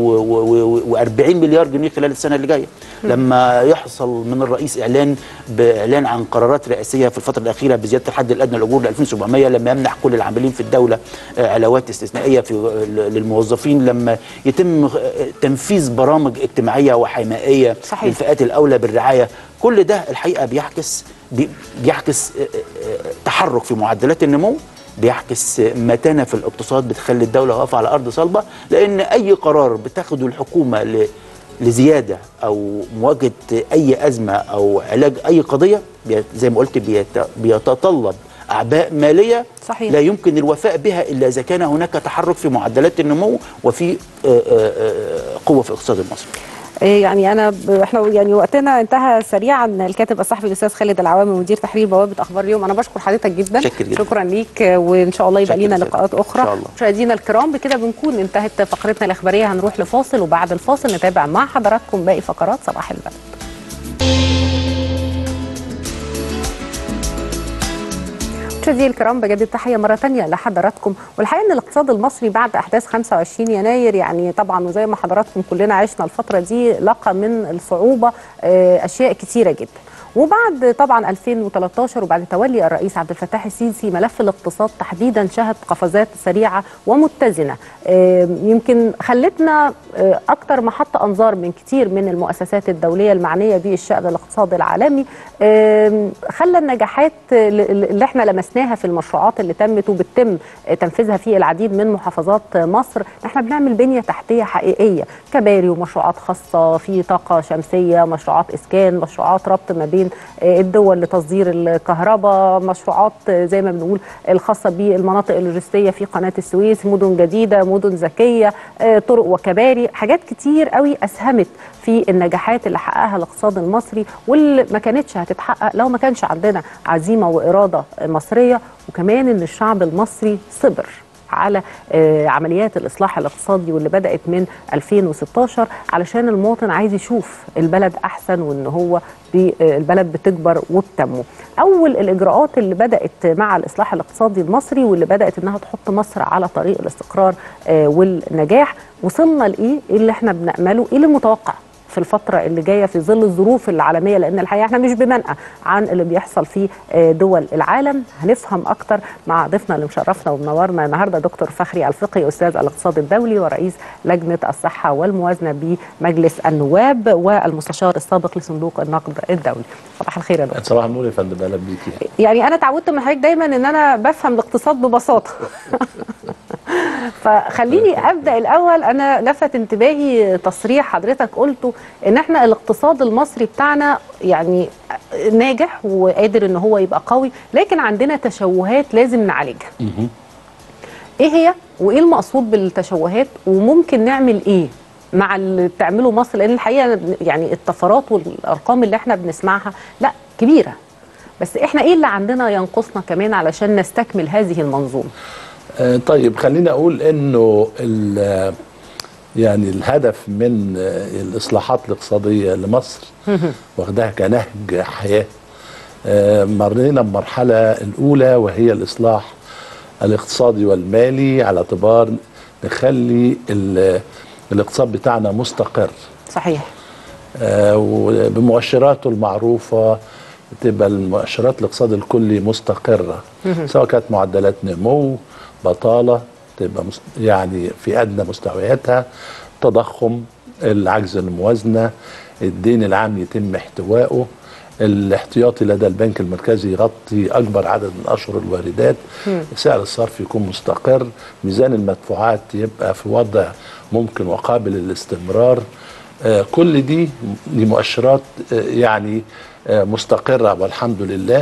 Speaker 5: و40 مليار جنيه خلال السنه اللي جايه لما يحصل من الرئيس اعلان باعلان عن قرارات رئاسيه في الفتره الاخيره بزياده الحد الادنى للاجور ل 2700 لما يمنح كل العاملين في الدوله آه، علاوات استثنائيه في للموظفين لما يتم آه، تنفيذ برامج اجتماعيه وحمائيه
Speaker 4: صحيح.
Speaker 5: للفئات الاولى بالرعايه كل ده الحقيقه بيعكس بي- بيعكس آه، آه، تحرك في معدلات النمو بيعكس متانه في الاقتصاد بتخلي الدوله واقفه على ارض صلبه لان اي قرار بتاخده الحكومه ل لزياده او مواجهه اي ازمه او علاج اي قضيه بي- زي ما قلت بيت- بيتطلب اعباء ماليه
Speaker 4: صحيح.
Speaker 5: لا يمكن الوفاء بها الا اذا كان هناك تحرك في معدلات النمو وفي آه، آه، آه، قوه في الاقتصاد المصري
Speaker 4: إيه يعني انا ب... احنا يعني وقتنا انتهى سريعا الكاتب الصحفي الاستاذ خالد العوامي مدير تحرير بوابه اخبار اليوم انا بشكر حضرتك جدا
Speaker 5: شكر جدا.
Speaker 4: شكرا ليك وان شاء الله يبقى
Speaker 5: شكر
Speaker 4: لينا
Speaker 5: جدا.
Speaker 4: لقاءات اخرى
Speaker 5: إن شاء الله.
Speaker 4: مشاهدينا الكرام بكده بنكون انتهت فقرتنا الاخباريه هنروح لفاصل وبعد الفاصل نتابع مع حضراتكم باقي فقرات صباح البلد مشاهدينا الكرام بجد التحيه مره ثانيه لحضراتكم والحقيقه ان الاقتصاد المصري بعد احداث 25 يناير يعني طبعا وزي ما حضراتكم كلنا عشنا الفتره دي لقى من الصعوبه آه، اشياء كتيره جدا وبعد طبعا 2013 وبعد تولي الرئيس عبد الفتاح السيسي ملف الاقتصاد تحديدا شهد قفزات سريعه ومتزنه آه، يمكن خلتنا آه، اكتر محط انظار من كتير من المؤسسات الدوليه المعنيه بالشان الاقتصادي العالمي آم، خلى النجاحات اللي احنا لمسناها في المشروعات اللي تمت وبتتم تنفيذها في العديد من محافظات مصر احنا بنعمل بنيه تحتيه حقيقيه كباري ومشروعات خاصه في طاقه شمسيه مشروعات اسكان مشروعات ربط ما بين الدول لتصدير الكهرباء مشروعات زي ما بنقول الخاصه بالمناطق اللوجستيه في قناه السويس مدن جديده مدن ذكيه آه، طرق وكباري حاجات كتير قوي اسهمت في النجاحات اللي حققها الاقتصاد المصري واللي ما كانتش هتتحقق لو ما كانش عندنا عزيمه واراده مصريه وكمان ان الشعب المصري صبر على آه، عمليات الاصلاح الاقتصادي واللي بدات من 2016 علشان المواطن عايز يشوف البلد احسن وان هو بي- آه، البلد بتكبر وبتنمو. اول الاجراءات اللي بدات مع الاصلاح الاقتصادي المصري واللي بدات انها تحط مصر على طريق الاستقرار آه، والنجاح وصلنا لايه؟ ايه اللي احنا بنامله؟ ايه اللي متوقع؟ في الفترة اللي جاية في ظل الظروف العالمية لأن الحقيقة احنا مش بمنأى عن اللي بيحصل في آه، دول العالم هنفهم أكتر مع ضيفنا اللي مشرفنا ومنورنا النهاردة دكتور فخري الفقي أستاذ الاقتصاد الدولي ورئيس لجنة الصحة والموازنة بمجلس النواب والمستشار السابق لصندوق النقد الدولي صباح الخير يا دكتور
Speaker 6: صباح النور يا فندم اهلا بيكي
Speaker 4: يعني أنا اتعودت من حضرتك دايما إن أنا بفهم الاقتصاد ببساطة فخليني ابدا الاول انا لفت انتباهي تصريح حضرتك قلته ان احنا الاقتصاد المصري بتاعنا يعني ناجح وقادر ان هو يبقى قوي لكن عندنا تشوهات لازم نعالجها ايه هي وايه المقصود بالتشوهات وممكن نعمل ايه مع اللي بتعمله مصر لان الحقيقه يعني الطفرات والارقام اللي احنا بنسمعها لا كبيره بس احنا ايه اللي عندنا ينقصنا كمان علشان نستكمل هذه المنظومه
Speaker 6: آه، طيب خليني اقول انه ال- يعني الهدف من آه، الاصلاحات الاقتصاديه لمصر واخدها كنهج حياه آه، مرينا بمرحله الاولى وهي الاصلاح الاقتصادي والمالي على اعتبار نخلي ال- الاقتصاد بتاعنا مستقر
Speaker 4: صحيح
Speaker 6: آه، وبمؤشراته المعروفة تبقى المؤشرات الاقتصاد الكلي مستقرة سواء كانت معدلات نمو بطالة تبقى مست... يعني في أدنى مستوياتها تضخم العجز الموازنة الدين العام يتم احتوائه الاحتياطي لدى البنك المركزي يغطي أكبر عدد من أشهر الواردات سعر الصرف يكون مستقر ميزان المدفوعات يبقى في وضع ممكن وقابل للاستمرار آه، كل دي دي مؤشرات آه، يعني آه، مستقرة والحمد لله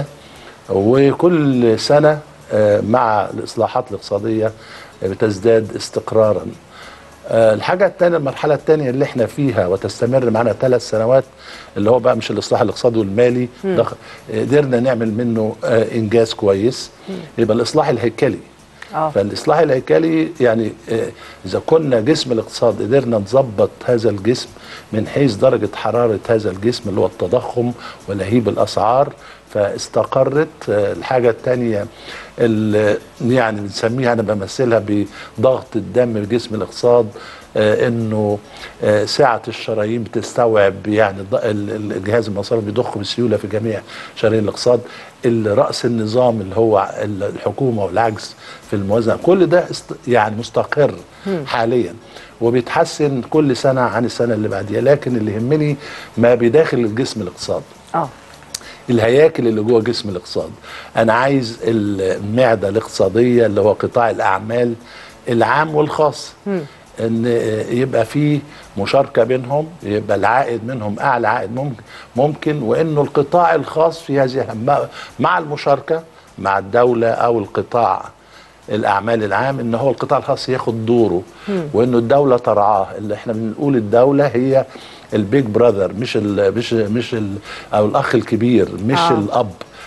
Speaker 6: وكل سنة آه، مع الإصلاحات الاقتصادية آه، بتزداد استقرارا آه، الحاجة الثانية المرحلة الثانية اللي احنا فيها وتستمر معنا ثلاث سنوات اللي هو بقى مش الإصلاح الاقتصادي والمالي ده خ- قدرنا نعمل منه آه، إنجاز كويس يبقى الإصلاح الهيكلي
Speaker 4: اه
Speaker 6: فالاصلاح الهيكلي يعني آه، اذا كنا جسم الاقتصاد قدرنا نظبط هذا الجسم من حيث درجه حراره هذا الجسم اللي هو التضخم ولهيب الاسعار فاستقرت آه، الحاجه الثانيه اللي يعني بنسميها انا بمثلها بضغط الدم في جسم الاقتصاد آه، انه آه، سعه الشرايين بتستوعب يعني الض- ال- ال- الجهاز المصرفي بيضخ بسيوله في جميع شرايين الاقتصاد ال- راس النظام اللي هو ال- الحكومه والعجز في الموازنه كل ده است- يعني مستقر حاليا وبيتحسن كل سنه عن السنه اللي بعديها لكن اللي يهمني ما بداخل الجسم الاقتصادي
Speaker 4: اه
Speaker 6: الهياكل اللي جوه جسم الاقتصاد انا عايز المعده الاقتصاديه اللي هو قطاع الاعمال العام والخاص ان يبقى في مشاركه بينهم يبقى العائد منهم اعلى عائد ممكن ممكن وانه القطاع الخاص في هذه مع- مع المشاركه مع الدوله او القطاع الاعمال العام ان هو القطاع الخاص ياخد دوره وانه الدوله ترعاه اللي احنا بنقول الدوله هي البيج براذر مش ال مش مش ال او الاخ الكبير مش
Speaker 4: آه.
Speaker 6: آه. الاب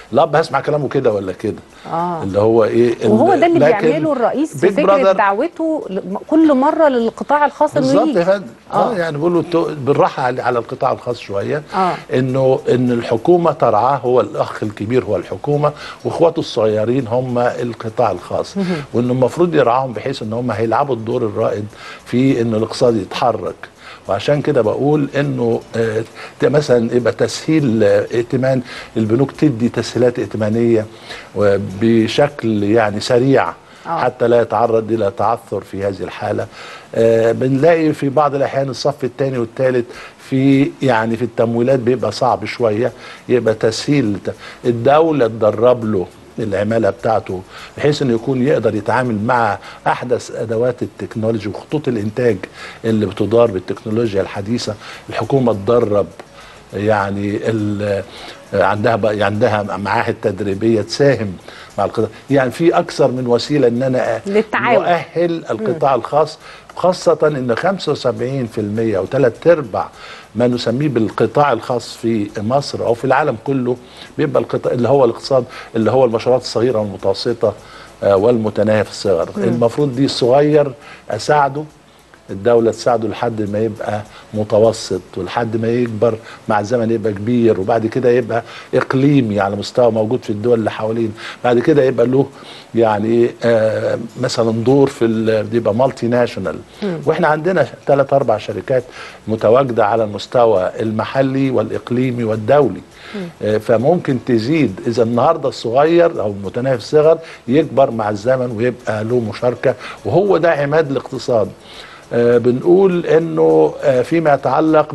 Speaker 6: الاب هسمع كلامه كده ولا كده
Speaker 4: آه.
Speaker 6: اللي هو ايه ال-
Speaker 4: وهو ده اللي
Speaker 6: لكن
Speaker 4: بيعمله الرئيس في
Speaker 6: Big
Speaker 4: فكره
Speaker 6: Brother
Speaker 4: دعوته ل- كل مره للقطاع الخاص انه
Speaker 6: بالظبط يا
Speaker 4: يجي
Speaker 6: فندم اه يعني بيقولوا تو- بالراحه على على القطاع الخاص شويه
Speaker 4: آه.
Speaker 6: انه ان الحكومه ترعاه هو الاخ الكبير هو الحكومه واخواته الصغيرين هم القطاع الخاص وانه المفروض يرعاهم بحيث ان هم هيلعبوا الدور الرائد في ان الاقتصاد يتحرك وعشان كده بقول انه آه، ت- مثلا يبقى تسهيل آه، ائتمان البنوك تدي تسهيلات ائتمانيه بشكل يعني سريع
Speaker 4: آه.
Speaker 6: حتى لا يتعرض الى تعثر في هذه الحاله آه بنلاقي في بعض الاحيان الصف الثاني والثالث في يعني في التمويلات بيبقى صعب شويه يبقى تسهيل الدوله تدرب له العماله بتاعته بحيث انه يكون يقدر يتعامل مع احدث ادوات التكنولوجي وخطوط الانتاج اللي بتدار بالتكنولوجيا الحديثه الحكومه تدرب يعني ال- عندها بقى عندها معاهد تدريبيه تساهم مع القطاع يعني في اكثر من وسيله ان انا
Speaker 4: للتعاون.
Speaker 6: نؤهل القطاع الخاص خاصة ان 75% او ثلاث ارباع ما نسميه بالقطاع الخاص في مصر او في العالم كله بيبقى القطاع اللي هو الاقتصاد اللي هو المشروعات الصغيرة والمتوسطة آه، والمتناهية في الصغر المفروض دي الصغير اساعده الدولة تساعده لحد ما يبقى متوسط ولحد ما يكبر مع الزمن يبقى كبير وبعد كده يبقى إقليمي على مستوى موجود في الدول اللي حوالين بعد كده يبقى له يعني آه مثلا دور في ال- يبقى مالتي ناشونال واحنا عندنا ثلاث اربع شركات متواجده على المستوى المحلي والاقليمي والدولي آه فممكن تزيد اذا النهارده الصغير او المتنافس الصغر يكبر مع الزمن ويبقى له مشاركه وهو ده عماد الاقتصاد آه، بنقول انه آه، فيما يتعلق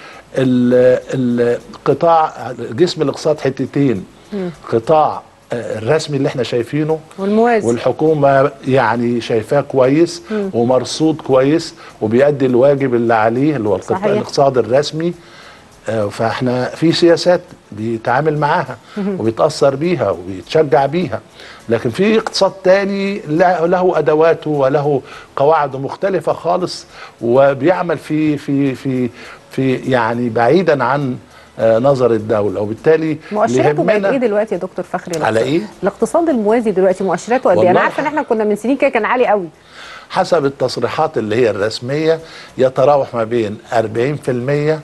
Speaker 6: بالقطاع جسم الاقتصاد حتتين قطاع آه، الرسمي اللي احنا شايفينه
Speaker 4: والموازي
Speaker 6: والحكومه يعني شايفاه كويس ومرصود كويس وبيأدي الواجب اللي عليه اللي هو القطاع
Speaker 4: صحيح.
Speaker 6: الاقتصاد الرسمي آه، فاحنا في سياسات بيتعامل معاها وبيتأثر بيها وبيتشجع بيها لكن في اقتصاد تاني له له ادواته وله قواعده مختلفه خالص وبيعمل في في في في يعني بعيدا عن آه، نظر الدوله وبالتالي
Speaker 4: مؤشراته بقت
Speaker 6: يهمنا-
Speaker 4: ايه دلوقتي يا دكتور فخري
Speaker 6: على ايه؟
Speaker 4: الاقتصاد الموازي دلوقتي مؤشراته قد ايه انا
Speaker 6: والله
Speaker 4: عارفه ان احنا كنا من سنين كده كان عالي قوي
Speaker 6: حسب التصريحات اللي هي الرسمية يتراوح ما بين 40%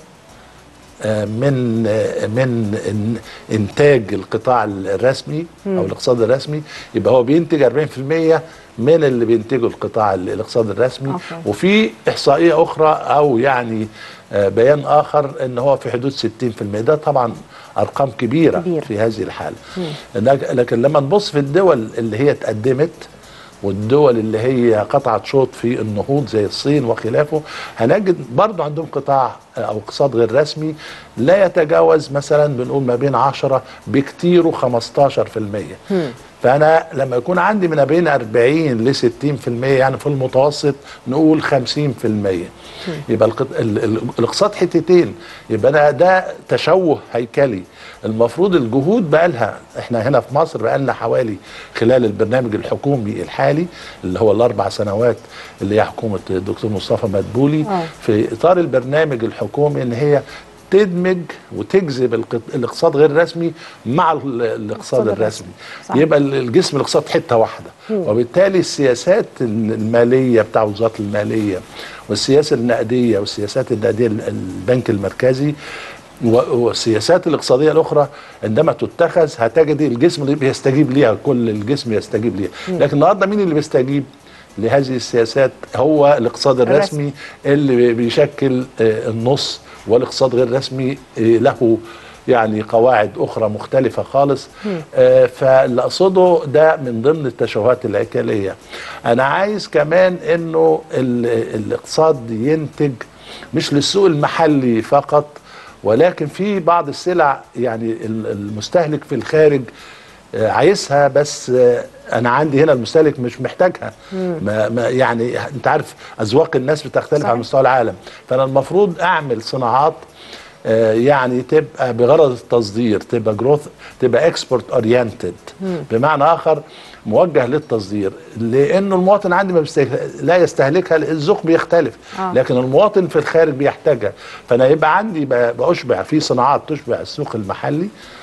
Speaker 6: آه، من آه، من إن- انتاج القطاع الرسمي او الاقتصاد الرسمي يبقى هو بينتج 40% من اللي بينتجه القطاع ال- الاقتصاد الرسمي
Speaker 4: أوكي.
Speaker 6: وفي احصائيه اخرى او يعني آه، بيان اخر ان هو في حدود 60% ده طبعا ارقام كبيره
Speaker 4: كبيرة.
Speaker 6: في هذه الحاله لك- لكن لما نبص في الدول اللي هي اتقدمت والدول اللي هي قطعت شوط في النهوض زي الصين وخلافه هنجد برضو عندهم قطاع او اقتصاد غير رسمي لا يتجاوز مثلا بنقول ما بين 10 بكتير 15% فانا لما يكون عندي من بين 40 ل 60% يعني في المتوسط نقول 50% يبقى القط- ال- ال- الاقتصاد حتتين يبقى انا ده تشوه هيكلي المفروض الجهود بقى لها احنا هنا في مصر بقى لنا حوالي خلال البرنامج الحكومي الحالي اللي هو الاربع سنوات اللي هي حكومه الدكتور مصطفى مدبولي
Speaker 4: آه.
Speaker 6: في اطار البرنامج الحكومي ان هي تدمج وتجذب الق- الاقتصاد غير الرسمي مع ال- الاقتصاد
Speaker 4: الاقتصاد الرسمي.
Speaker 6: الرسمي
Speaker 4: صح.
Speaker 6: يبقى ال- الجسم الاقتصاد حته واحده وبالتالي السياسات الماليه بتاع وزاره الماليه والسياسه النقديه والسياسات النقديه ال- البنك المركزي و- والسياسات الاقتصاديه الاخرى عندما تتخذ هتجد الجسم اللي بيستجيب ليها كل الجسم يستجيب ليها لكن النهارده مين اللي بيستجيب لهذه السياسات هو الاقتصاد الرسمي اللي بي- بيشكل آه، النص والاقتصاد غير الرسمي آه، له يعني قواعد اخرى مختلفه خالص آه، فاللي اقصده ده من ضمن التشوهات الهيكليه انا عايز كمان انه ال- الاقتصاد ينتج مش للسوق المحلي فقط ولكن في بعض السلع يعني ال- المستهلك في الخارج آه، عايزها بس آه، انا عندي هنا المستهلك مش محتاجها ما ما يعني انت عارف اذواق الناس بتختلف
Speaker 4: صحيح.
Speaker 6: على مستوى العالم فانا المفروض اعمل صناعات آه، يعني تبقى بغرض التصدير تبقى جروث تبقى اكسبورت اورينتد بمعنى اخر موجه للتصدير لانه المواطن عندي ما بيستهلك لا يستهلكها الذوق بيختلف
Speaker 4: آه.
Speaker 6: لكن المواطن في الخارج بيحتاجها فانا يبقى عندي ب- باشبع في صناعات تشبع السوق المحلي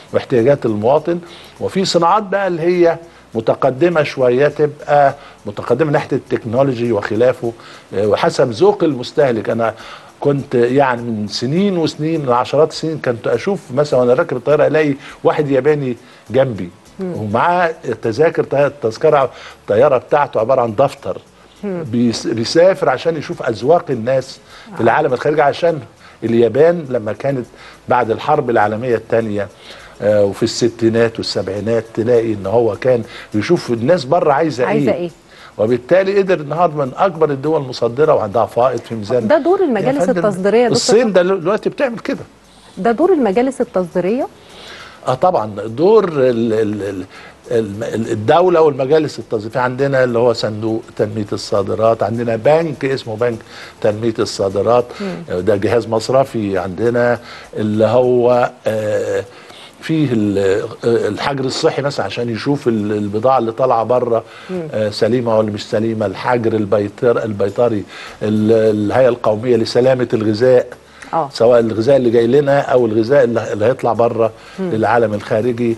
Speaker 6: واحتياجات المواطن وفي صناعات بقى اللي هي متقدمة شوية تبقى متقدمة ناحية التكنولوجي وخلافه آه، وحسب ذوق المستهلك أنا كنت يعني من سنين وسنين من عشرات السنين كنت أشوف مثلا وأنا راكب الطيارة ألاقي واحد ياباني جنبي ومعاه تذاكر طيارة- التذكرة الطيارة بتاعته عبارة عن دفتر بيس- بيسافر عشان يشوف أذواق الناس في العالم الخارجي عشان اليابان لما كانت بعد الحرب العالمية الثانية آه، وفي الستينات والسبعينات تلاقي ان هو كان يشوف الناس بره عايزه,
Speaker 4: عايزة
Speaker 6: ايه
Speaker 4: إيه؟
Speaker 6: وبالتالي قدر النهارده من اكبر الدول المصدره وعندها فائض في ميزان
Speaker 4: ده دور
Speaker 6: يا
Speaker 4: المجالس
Speaker 6: فندم،
Speaker 4: التصديرية يا دكتور
Speaker 6: الصين ده دلوقتي بتعمل كده
Speaker 4: ده دور المجالس التصديريه
Speaker 6: اه طبعا دور ال ال ال ال- الدولة والمجالس التصديرية عندنا اللي هو صندوق تنمية الصادرات عندنا بنك اسمه بنك تنمية الصادرات ده جهاز مصرفي عندنا اللي هو آه فيه ال- الحجر الصحي مثلا عشان يشوف ال- البضاعة اللي طالعة بره آه سليمة ولا مش سليمة الحجر البيطر البيطري ال- الهيئة القومية لسلامة الغذاء
Speaker 4: آه.
Speaker 6: سواء الغذاء اللي جاي لنا او الغذاء اللي اللي هيطلع بره للعالم الخارجي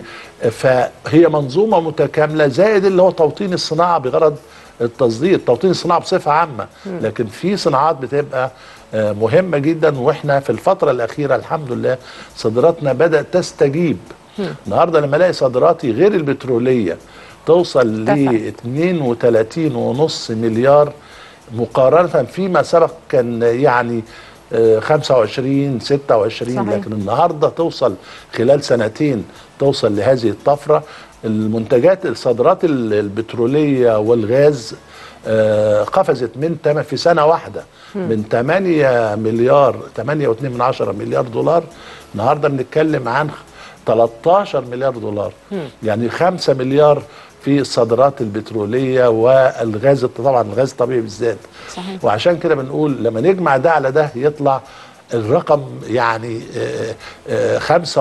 Speaker 6: فهي منظومه متكامله زائد اللي هو توطين الصناعه بغرض التصدير توطين الصناعه بصفه عامه لكن في صناعات بتبقى آه، مهمه جدا واحنا في الفتره الاخيره الحمد لله صادراتنا بدات تستجيب النهارده لما الاقي صادراتي غير البتروليه توصل ل
Speaker 4: ارتفعت.
Speaker 6: 32.5 مليار مقارنه فيما سبق كان يعني آه، 25 26
Speaker 4: صحيح.
Speaker 6: لكن النهارده توصل خلال سنتين توصل لهذه الطفره المنتجات الصادرات ال- البتروليه والغاز آه، قفزت من تم في سنه واحده من 8 مليار 8.2 من عشرة مليار دولار النهارده بنتكلم عن 13 مليار دولار يعني 5 مليار في الصادرات البتروليه والغاز طبعا الغاز الطبيعي بالذات
Speaker 4: صحيح.
Speaker 6: وعشان كده بنقول لما نجمع ده على ده يطلع الرقم يعني آه، آه،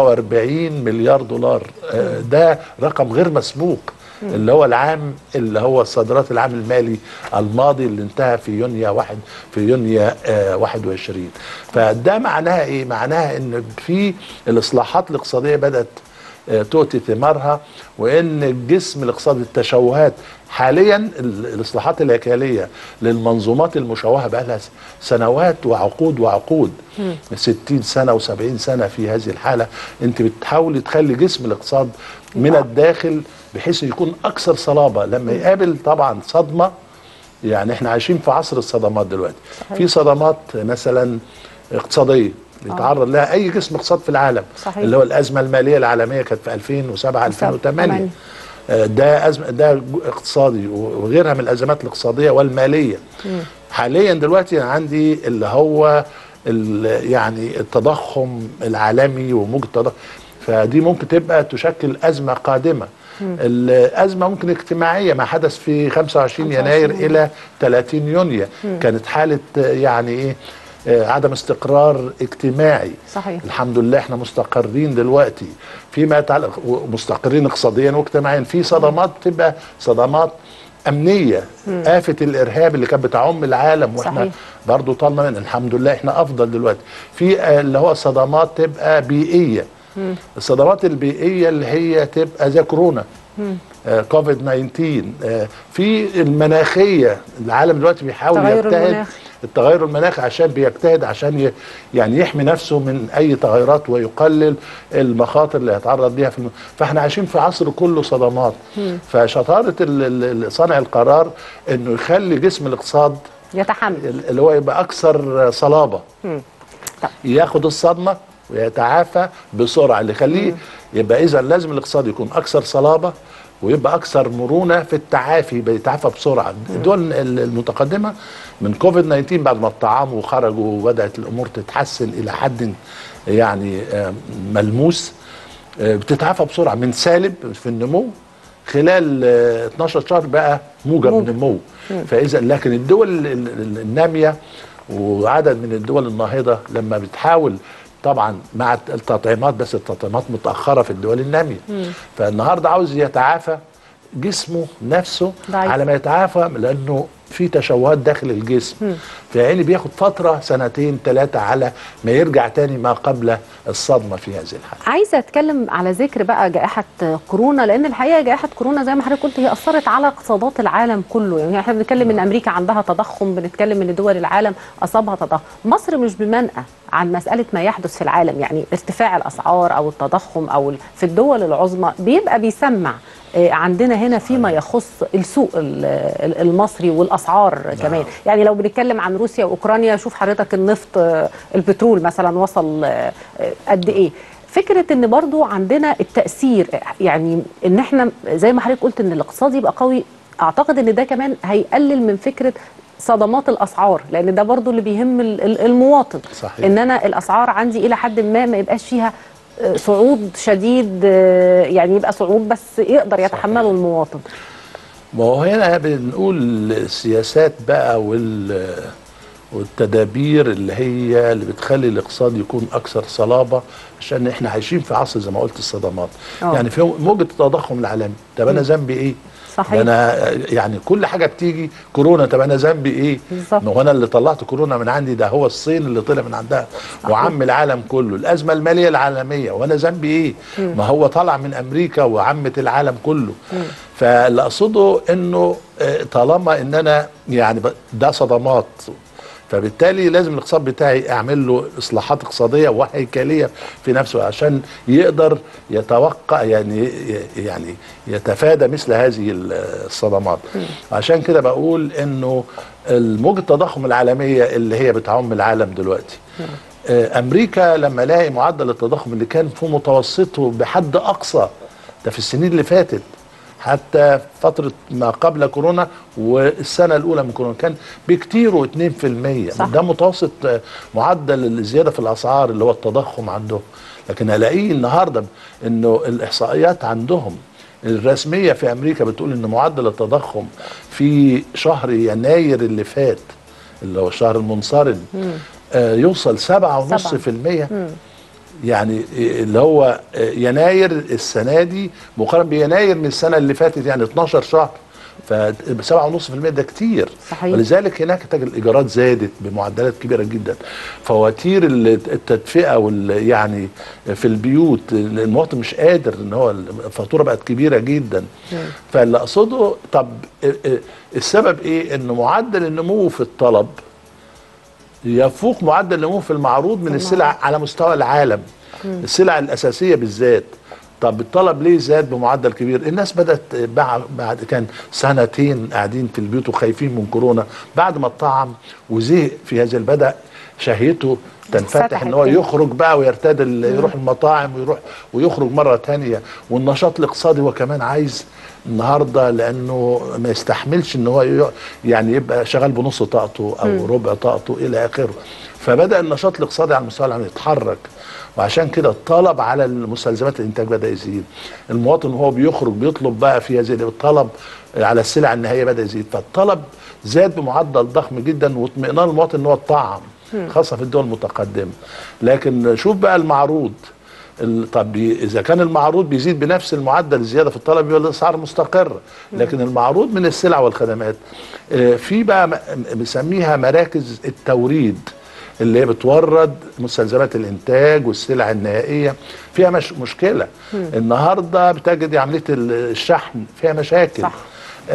Speaker 6: 45 مليار دولار آه، ده رقم غير مسبوق اللي هو العام اللي هو الصادرات العام المالي الماضي اللي انتهى في يونيو واحد في يونيو آه 21 فده معناها ايه؟ معناها ان في الاصلاحات الاقتصاديه بدات آه، تؤتي ثمارها وان الجسم الاقتصادي التشوهات حاليا ال- الاصلاحات الهيكليه للمنظومات المشوهه بقى لها سنوات وعقود وعقود 60 سنه و70 سنه في هذه الحاله انت بتحاولي تخلي جسم الاقتصاد من الداخل بحيث يكون اكثر صلابه لما يقابل طبعا صدمه يعني احنا عايشين في عصر الصدمات دلوقتي في صدمات مثلا اقتصاديه بيتعرض لها اي جسم اقتصاد في العالم
Speaker 4: صحيح.
Speaker 6: اللي هو الازمه الماليه العالميه كانت في 2007 2008
Speaker 4: تمانية.
Speaker 6: آه، ده أزمة ده جو- اقتصادي وغيرها من الازمات الاقتصاديه والماليه حاليا دلوقتي أنا عندي اللي هو ال- يعني التضخم العالمي وموجة التضخم فدي ممكن تبقى تشكل ازمه قادمه الازمه ممكن اجتماعيه ما حدث في 25 يناير الى 30 يونيو كانت حاله آه، يعني ايه آه، عدم استقرار اجتماعي
Speaker 4: صحيح.
Speaker 6: الحمد لله احنا مستقرين دلوقتي فيما يتعلق مستقرين اقتصاديا واجتماعيا في صدمات بتبقى صدمات امنيه آفة الارهاب اللي كانت بتعم العالم واحنا
Speaker 4: صحيح.
Speaker 6: برضو طالنا من الحمد لله احنا افضل دلوقتي في آه، اللي هو صدمات تبقى بيئيه الصدمات البيئيه اللي هي تبقى زي كورونا آه كوفيد 19 آه في المناخيه العالم دلوقتي بيحاول
Speaker 4: التغير
Speaker 6: يجتهد
Speaker 4: المناخي.
Speaker 6: التغير المناخي عشان بيجتهد عشان ي- يعني يحمي نفسه من اي تغيرات ويقلل المخاطر اللي هيتعرض ليها في الم... فاحنا عايشين في عصر كله صدمات فشطاره ال- ال- ال- صانع القرار انه يخلي جسم الاقتصاد
Speaker 4: يتحمل
Speaker 6: اللي هو يبقى اكثر صلابه ياخد الصدمه ويتعافى بسرعه اللي يخليه يبقى اذا لازم الاقتصاد يكون اكثر صلابه ويبقى اكثر مرونه في التعافي يبقى يتعافى بسرعه الدول ال- المتقدمه من كوفيد 19 بعد ما الطعام وخرجوا وبدات الامور تتحسن الى حد يعني آه، ملموس آه، بتتعافى بسرعه من سالب في النمو خلال آه، 12 شهر بقى موجب
Speaker 4: موجب.
Speaker 6: نمو فاذا لكن الدول ال- ال- الناميه وعدد من الدول الناهضه لما بتحاول طبعا مع التطعيمات بس التطعيمات متاخره في الدول الناميه فالنهارده عاوز يتعافى جسمه نفسه
Speaker 4: ضعيف.
Speaker 6: على ما يتعافى لانه في تشوهات داخل الجسم فيعني بياخد فتره سنتين ثلاثه على ما يرجع تاني ما قبل الصدمه في هذه الحاله
Speaker 4: عايزه اتكلم على ذكر بقى جائحه كورونا لان الحقيقه جائحه كورونا زي ما حضرتك قلت هي اثرت على اقتصادات العالم كله يعني احنا بنتكلم ان امريكا عندها تضخم بنتكلم ان دول العالم اصابها تضخم مصر مش بمنأى عن مساله ما يحدث في العالم يعني ارتفاع الاسعار او التضخم او ال- في الدول العظمى بيبقى بيسمع آه، عندنا هنا فيما يخص السوق ال- ال- المصري والاسعار كمان يعني لو بنتكلم عن روسيا واوكرانيا شوف حضرتك النفط آه، البترول مثلا وصل آه، آه، قد ايه فكره ان برضو عندنا التاثير يعني ان احنا زي ما حضرتك قلت ان الاقتصاد يبقى قوي اعتقد ان ده كمان هيقلل من فكره صدمات الاسعار لان ده برضو اللي بيهم ال- ال- المواطن
Speaker 6: صحيح.
Speaker 4: ان انا الاسعار عندي الى حد ما ما يبقاش فيها آه، صعود شديد آه، يعني يبقى صعود بس يقدر يتحمله المواطن
Speaker 6: ما هو هنا بنقول السياسات بقى وال والتدابير اللي هي اللي بتخلي الاقتصاد يكون اكثر صلابه عشان احنا عايشين في عصر زي ما قلت الصدمات
Speaker 4: أوه.
Speaker 6: يعني في موجه التضخم العالمي طب انا ذنبي ايه؟
Speaker 4: صحيح.
Speaker 6: ده انا يعني كل حاجه بتيجي كورونا طب انا ذنبي ايه؟
Speaker 4: بالظبط.
Speaker 6: ما هو انا اللي طلعت كورونا من عندي ده هو الصين اللي طلع من عندها وعم العالم كله الازمه الماليه العالميه وانا ذنبي ايه؟ ما هو طلع من امريكا وعمت العالم كله فاللي اقصده انه آه، طالما ان انا يعني ب- ده صدمات فبالتالي لازم الاقتصاد بتاعي اعمل له اصلاحات اقتصاديه وهيكليه في نفسه عشان يقدر يتوقع يعني يعني يتفادى مثل هذه الصدمات عشان كده بقول انه الموجة التضخم العالميه اللي هي بتعم العالم دلوقتي آه، امريكا لما لاقي معدل التضخم اللي كان في متوسطه بحد اقصى ده في السنين اللي فاتت حتى فترة ما قبل كورونا والسنة الأولى من كورونا كان بكتير 2%
Speaker 4: صح.
Speaker 6: ده متوسط آه، معدل الزيادة في الأسعار اللي هو التضخم عندهم لكن ألاقيه النهاردة إنه الإحصائيات عندهم الرسمية في أمريكا بتقول إن معدل التضخم في شهر يناير اللي فات اللي هو الشهر المنصرم آه يوصل سبعة ونص في المية يعني اللي هو يناير السنه دي مقارنه بيناير من السنه اللي فاتت يعني 12 شهر ف 7.5% ده كتير
Speaker 4: صحيح.
Speaker 6: ولذلك هناك تجد الايجارات زادت بمعدلات كبيره جدا فواتير ال- التدفئه وال يعني في البيوت المواطن مش قادر ان هو الفاتوره بقت كبيره جدا فاللي اقصده طب السبب ايه ان معدل النمو في الطلب يفوق معدل النمو في المعروض من السلع على مستوى العالم السلع الاساسيه بالذات طب الطلب ليه زاد بمعدل كبير الناس بدات بعد بعد كان سنتين قاعدين في البيوت وخايفين من كورونا بعد ما اتطعم وزهق في هذا بدا شهيته تنفتح
Speaker 4: اتفتحت
Speaker 6: ان هو
Speaker 4: تاني.
Speaker 6: يخرج بقى ويرتاد ال- يروح المطاعم ويروح ويخرج مره تانية والنشاط الاقتصادي هو كمان عايز النهارده لانه ما يستحملش ان هو ي- يعني يبقى شغال بنص طاقته او ربع طاقته الى اخره فبدا النشاط الاقتصادي على المستوى العالمي يتحرك وعشان كده الطلب على المستلزمات الانتاج بدا يزيد المواطن وهو بيخرج بيطلب بقى في هذه الطلب على السلع النهائيه بدا يزيد فالطلب زاد بمعدل ضخم جدا واطمئنان المواطن ان هو اتطعم خاصه في الدول المتقدمه لكن شوف بقى المعروض ال- طب بي- اذا كان المعروض بيزيد بنفس المعدل الزياده في الطلب يبقى الاسعار مستقره لكن المعروض من السلع والخدمات آه، في بقى م- بنسميها مراكز التوريد اللي هي بتورد مستلزمات الانتاج والسلع النهائيه فيها مش مشكله النهارده بتجد عمليه ال- الشحن فيها مشاكل
Speaker 4: صح.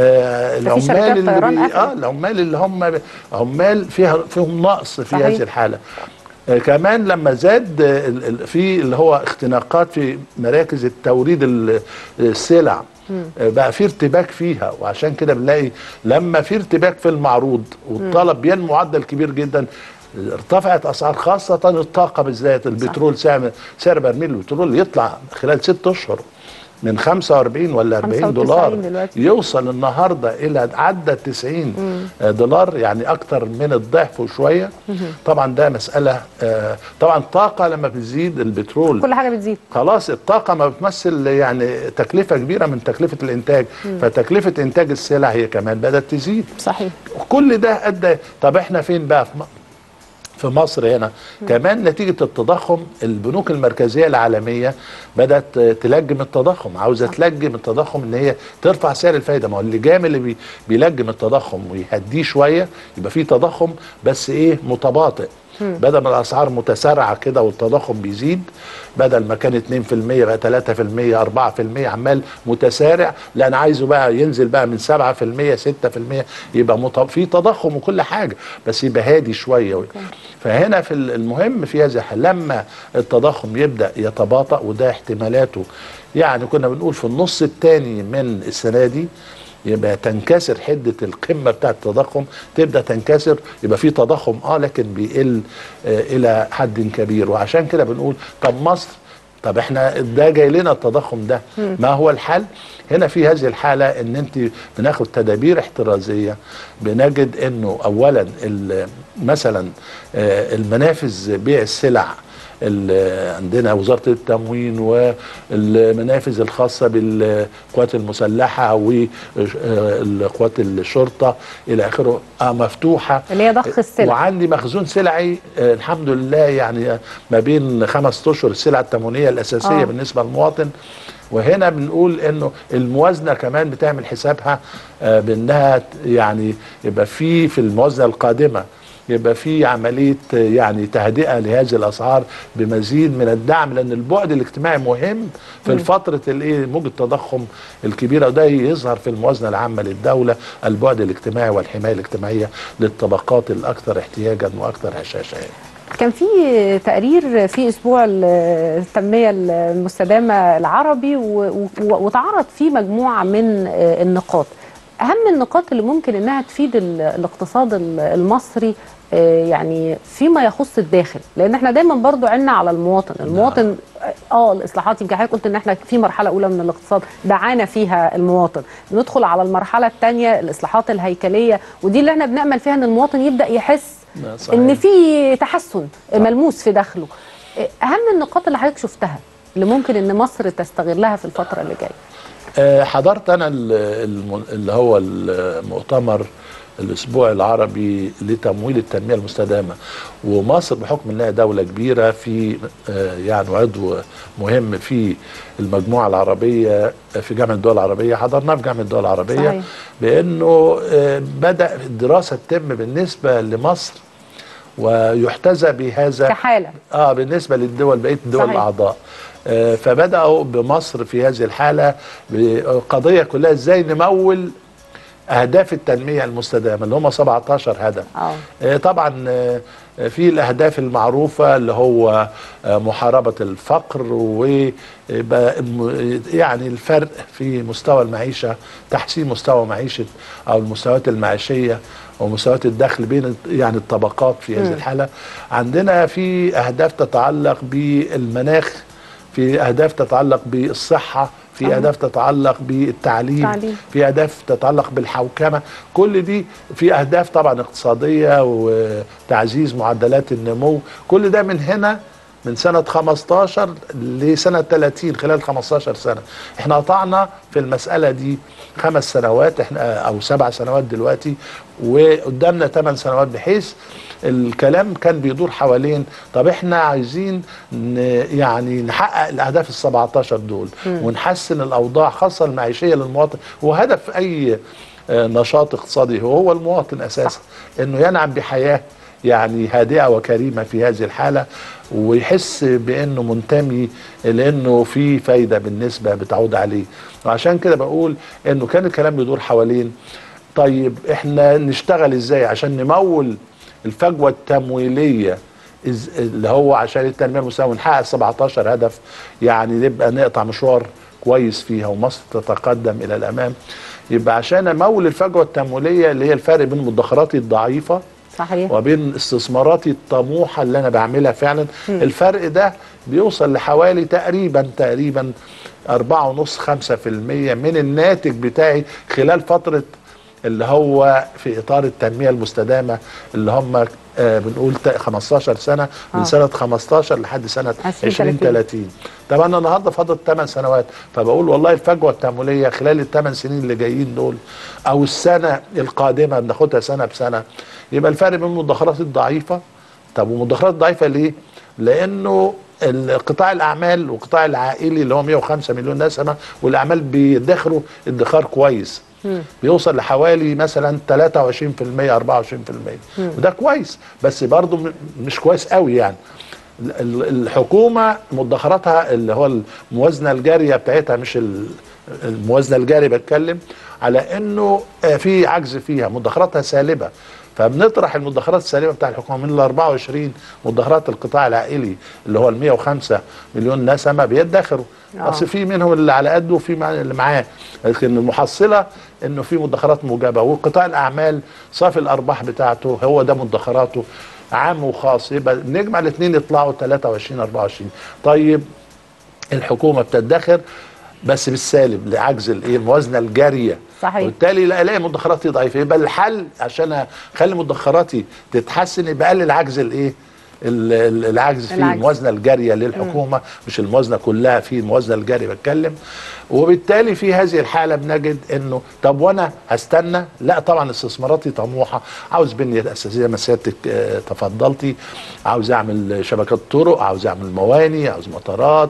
Speaker 6: آه
Speaker 4: ده في شركات
Speaker 6: العمال اللي
Speaker 4: طيران
Speaker 6: بي...
Speaker 4: قفلت.
Speaker 6: اه العمال اللي هم عمال فيها فيهم نقص في
Speaker 4: صحيح.
Speaker 6: هذه الحاله آه كمان لما زاد آه، ال- ال- في اللي هو اختناقات في مراكز التوريد ال- السلع آه، بقى في ارتباك فيها وعشان كده بنلاقي لما في ارتباك في المعروض والطلب بينمو معدل كبير جدا ارتفعت اسعار خاصه الطاقه بالذات البترول سعر سعر برميل البترول يطلع خلال ست اشهر من 45 ولا 40
Speaker 4: 95
Speaker 6: دولار
Speaker 4: دلوقتي.
Speaker 6: يوصل النهارده الى عدى 90 دولار يعني اكتر من الضعف وشويه طبعا ده مساله آه، طبعا الطاقه لما بتزيد البترول
Speaker 4: كل حاجه بتزيد
Speaker 6: خلاص الطاقه ما بتمثل يعني تكلفه كبيره من تكلفه الانتاج فتكلفه انتاج السلع هي كمان بدات تزيد
Speaker 4: صحيح
Speaker 6: كل ده ادى طب احنا فين بقى في م- في مصر هنا كمان نتيجة التضخم البنوك المركزية العالمية بدأت تلجم التضخم عاوزة تلجم التضخم ان هي ترفع سعر الفايدة ما هو اللجام اللي بي بيلجم التضخم ويهديه شوية يبقى فيه تضخم بس ايه متباطئ بدل ما الاسعار متسارعه كده والتضخم بيزيد بدل ما كان 2% بقى 3% 4% عمال متسارع لا انا عايزه بقى ينزل بقى من 7% 6% يبقى مت... في تضخم وكل حاجه بس يبقى هادي شويه فهنا في المهم في هذا الحال لما التضخم يبدا يتباطأ وده احتمالاته يعني كنا بنقول في النص الثاني من السنه دي يبقى تنكسر حده القمه بتاعه التضخم تبدا تنكسر يبقى في تضخم اه لكن بيقل آه الى حد كبير وعشان كده بنقول طب مصر طب احنا ده جاي لنا التضخم ده ما هو الحل هنا في هذه الحاله ان انت بناخد تدابير احترازيه بنجد انه اولا مثلا آه المنافذ بيع السلع عندنا وزاره التموين والمنافذ الخاصه بالقوات المسلحه وقوات الشرطه الى اخره مفتوحه
Speaker 4: اللي هي ضخ السلع
Speaker 6: وعندي مخزون سلعي الحمد لله يعني ما بين خمس اشهر السلع التموينيه الاساسيه
Speaker 4: آه.
Speaker 6: بالنسبه للمواطن وهنا بنقول انه الموازنه كمان بتعمل حسابها بانها يعني يبقى في في الموازنه القادمه يبقى في عمليه يعني تهدئه لهذه الاسعار بمزيد من الدعم لان البعد الاجتماعي مهم في الفتره الايه موج التضخم الكبيره وده يظهر في الموازنه العامه للدوله البعد الاجتماعي والحمايه الاجتماعيه للطبقات الاكثر احتياجا واكثر هشاشه يعني.
Speaker 4: كان في تقرير في اسبوع التنميه المستدامه العربي وتعرض فيه مجموعه من النقاط اهم النقاط اللي ممكن انها تفيد الاقتصاد المصري يعني فيما يخص الداخل لان احنا دايما برضو عنا على المواطن المواطن اه الاصلاحات يمكن حضرتك قلت ان احنا في مرحله اولى من الاقتصاد دعانا فيها المواطن ندخل على المرحله الثانيه الاصلاحات الهيكليه ودي اللي احنا بنامل فيها ان المواطن يبدا يحس
Speaker 6: صحيح.
Speaker 4: ان في تحسن ملموس في دخله اهم النقاط اللي حضرتك شفتها اللي ممكن ان مصر تستغلها في الفتره اللي جايه
Speaker 6: حضرت انا اللي هو المؤتمر الاسبوع العربي لتمويل التنميه المستدامه ومصر بحكم انها دوله كبيره في يعني عضو مهم في المجموعه العربيه في جامعه الدول العربيه حضرناه في جامعه الدول العربيه
Speaker 4: صحيح.
Speaker 6: بانه بدا الدراسه تتم بالنسبه لمصر ويحتذى بهذا
Speaker 4: كحاله
Speaker 6: اه بالنسبه للدول بقيه الدول
Speaker 4: صحيح.
Speaker 6: الاعضاء آه فبداوا بمصر في هذه الحاله بقضيه كلها ازاي نمول اهداف التنميه المستدامه اللي هم 17 هدف
Speaker 4: اه
Speaker 6: آه طبعا آه في الاهداف المعروفه اللي هو آه محاربه الفقر و يعني الفرق في مستوى المعيشه تحسين مستوى معيشه او المستويات المعيشيه ومستويات الدخل بين يعني الطبقات في هذه الحاله عندنا في اهداف تتعلق بالمناخ في اهداف تتعلق بالصحه في اهداف تتعلق بالتعليم
Speaker 4: تعليم.
Speaker 6: في اهداف تتعلق بالحوكمه كل دي في اهداف طبعا اقتصاديه وتعزيز معدلات النمو كل ده من هنا من سنة 15 لسنة 30 خلال 15 سنة احنا قطعنا في المسألة دي خمس سنوات احنا او سبع سنوات دلوقتي وقدامنا ثمان سنوات بحيث الكلام كان بيدور حوالين طب احنا عايزين يعني نحقق الاهداف ال 17 دول ونحسن الاوضاع خاصه المعيشيه للمواطن وهدف اي نشاط اقتصادي هو المواطن اساسا انه ينعم بحياه يعني هادئه وكريمه في هذه الحاله ويحس بانه منتمي لانه في فايده بالنسبه بتعود عليه وعشان كده بقول انه كان الكلام بيدور حوالين طيب احنا نشتغل ازاي عشان نمول الفجوه التمويليه اللي هو عشان التنميه المستدامه ونحقق 17 هدف يعني نبقى نقطع مشوار كويس فيها ومصر تتقدم الى الامام يبقى عشان امول الفجوه التمويليه اللي هي الفرق بين مدخراتي الضعيفه
Speaker 4: صحيح
Speaker 6: وبين استثماراتي الطموحه اللي انا بعملها فعلا م. الفرق ده بيوصل لحوالي تقريبا تقريبا 4.5 5% من الناتج بتاعي خلال فتره اللي هو في اطار التنميه المستدامه اللي هم آه بنقول 15 سنه من
Speaker 4: آه.
Speaker 6: سنه 15 لحد سنه 20 30 طب انا النهارده فاضل 8 سنوات فبقول والله الفجوه التمويليه خلال الثمان سنين اللي جايين دول او السنه القادمه بناخدها سنه بسنه يبقى الفرق بين المدخرات الضعيفه طب ومدخرات ضعيفه ليه؟ لانه ال- قطاع الاعمال وقطاع العائلي اللي هو 105 مليون نسمه والاعمال بيدخروا ادخار كويس بيوصل لحوالي مثلا 23% 24% وده كويس بس برضه م- مش كويس قوي يعني ال- ال- الحكومه مدخراتها اللي هو الموازنه الجاريه بتاعتها مش ال- الموازنه الجاريه بتكلم على انه آه، في عجز فيها مدخراتها سالبه فبنطرح المدخرات السالبه بتاع الحكومه من ال 24 مدخرات القطاع العائلي اللي هو ال 105 مليون نسمه بيدخروا
Speaker 4: آه.
Speaker 6: بس في منهم اللي على قده وفي مع- اللي معاه لكن المحصله انه في مدخرات موجبه وقطاع الاعمال صافي الارباح بتاعته هو ده مدخراته عام وخاص يبقى نجمع الاثنين يطلعوا 23 24 طيب الحكومه بتدخر بس بالسالب لعجز الايه الموازنه الجاريه
Speaker 4: صحيح.
Speaker 6: وبالتالي لا الاقي مدخراتي ضعيفه يبقى الحل عشان اخلي مدخراتي تتحسن يبقى اقلل عجز الايه ال- ال- العجز في
Speaker 4: العجز.
Speaker 6: الموازنه الجاريه للحكومه مش الموازنه كلها في الموازنه الجاريه بتكلم وبالتالي في هذه الحاله بنجد انه طب وانا هستنى لا طبعا استثماراتي طموحه عاوز بنيه اساسيه ما سيادتك آه، تفضلتي عاوز اعمل شبكات طرق عاوز اعمل مواني عاوز مطارات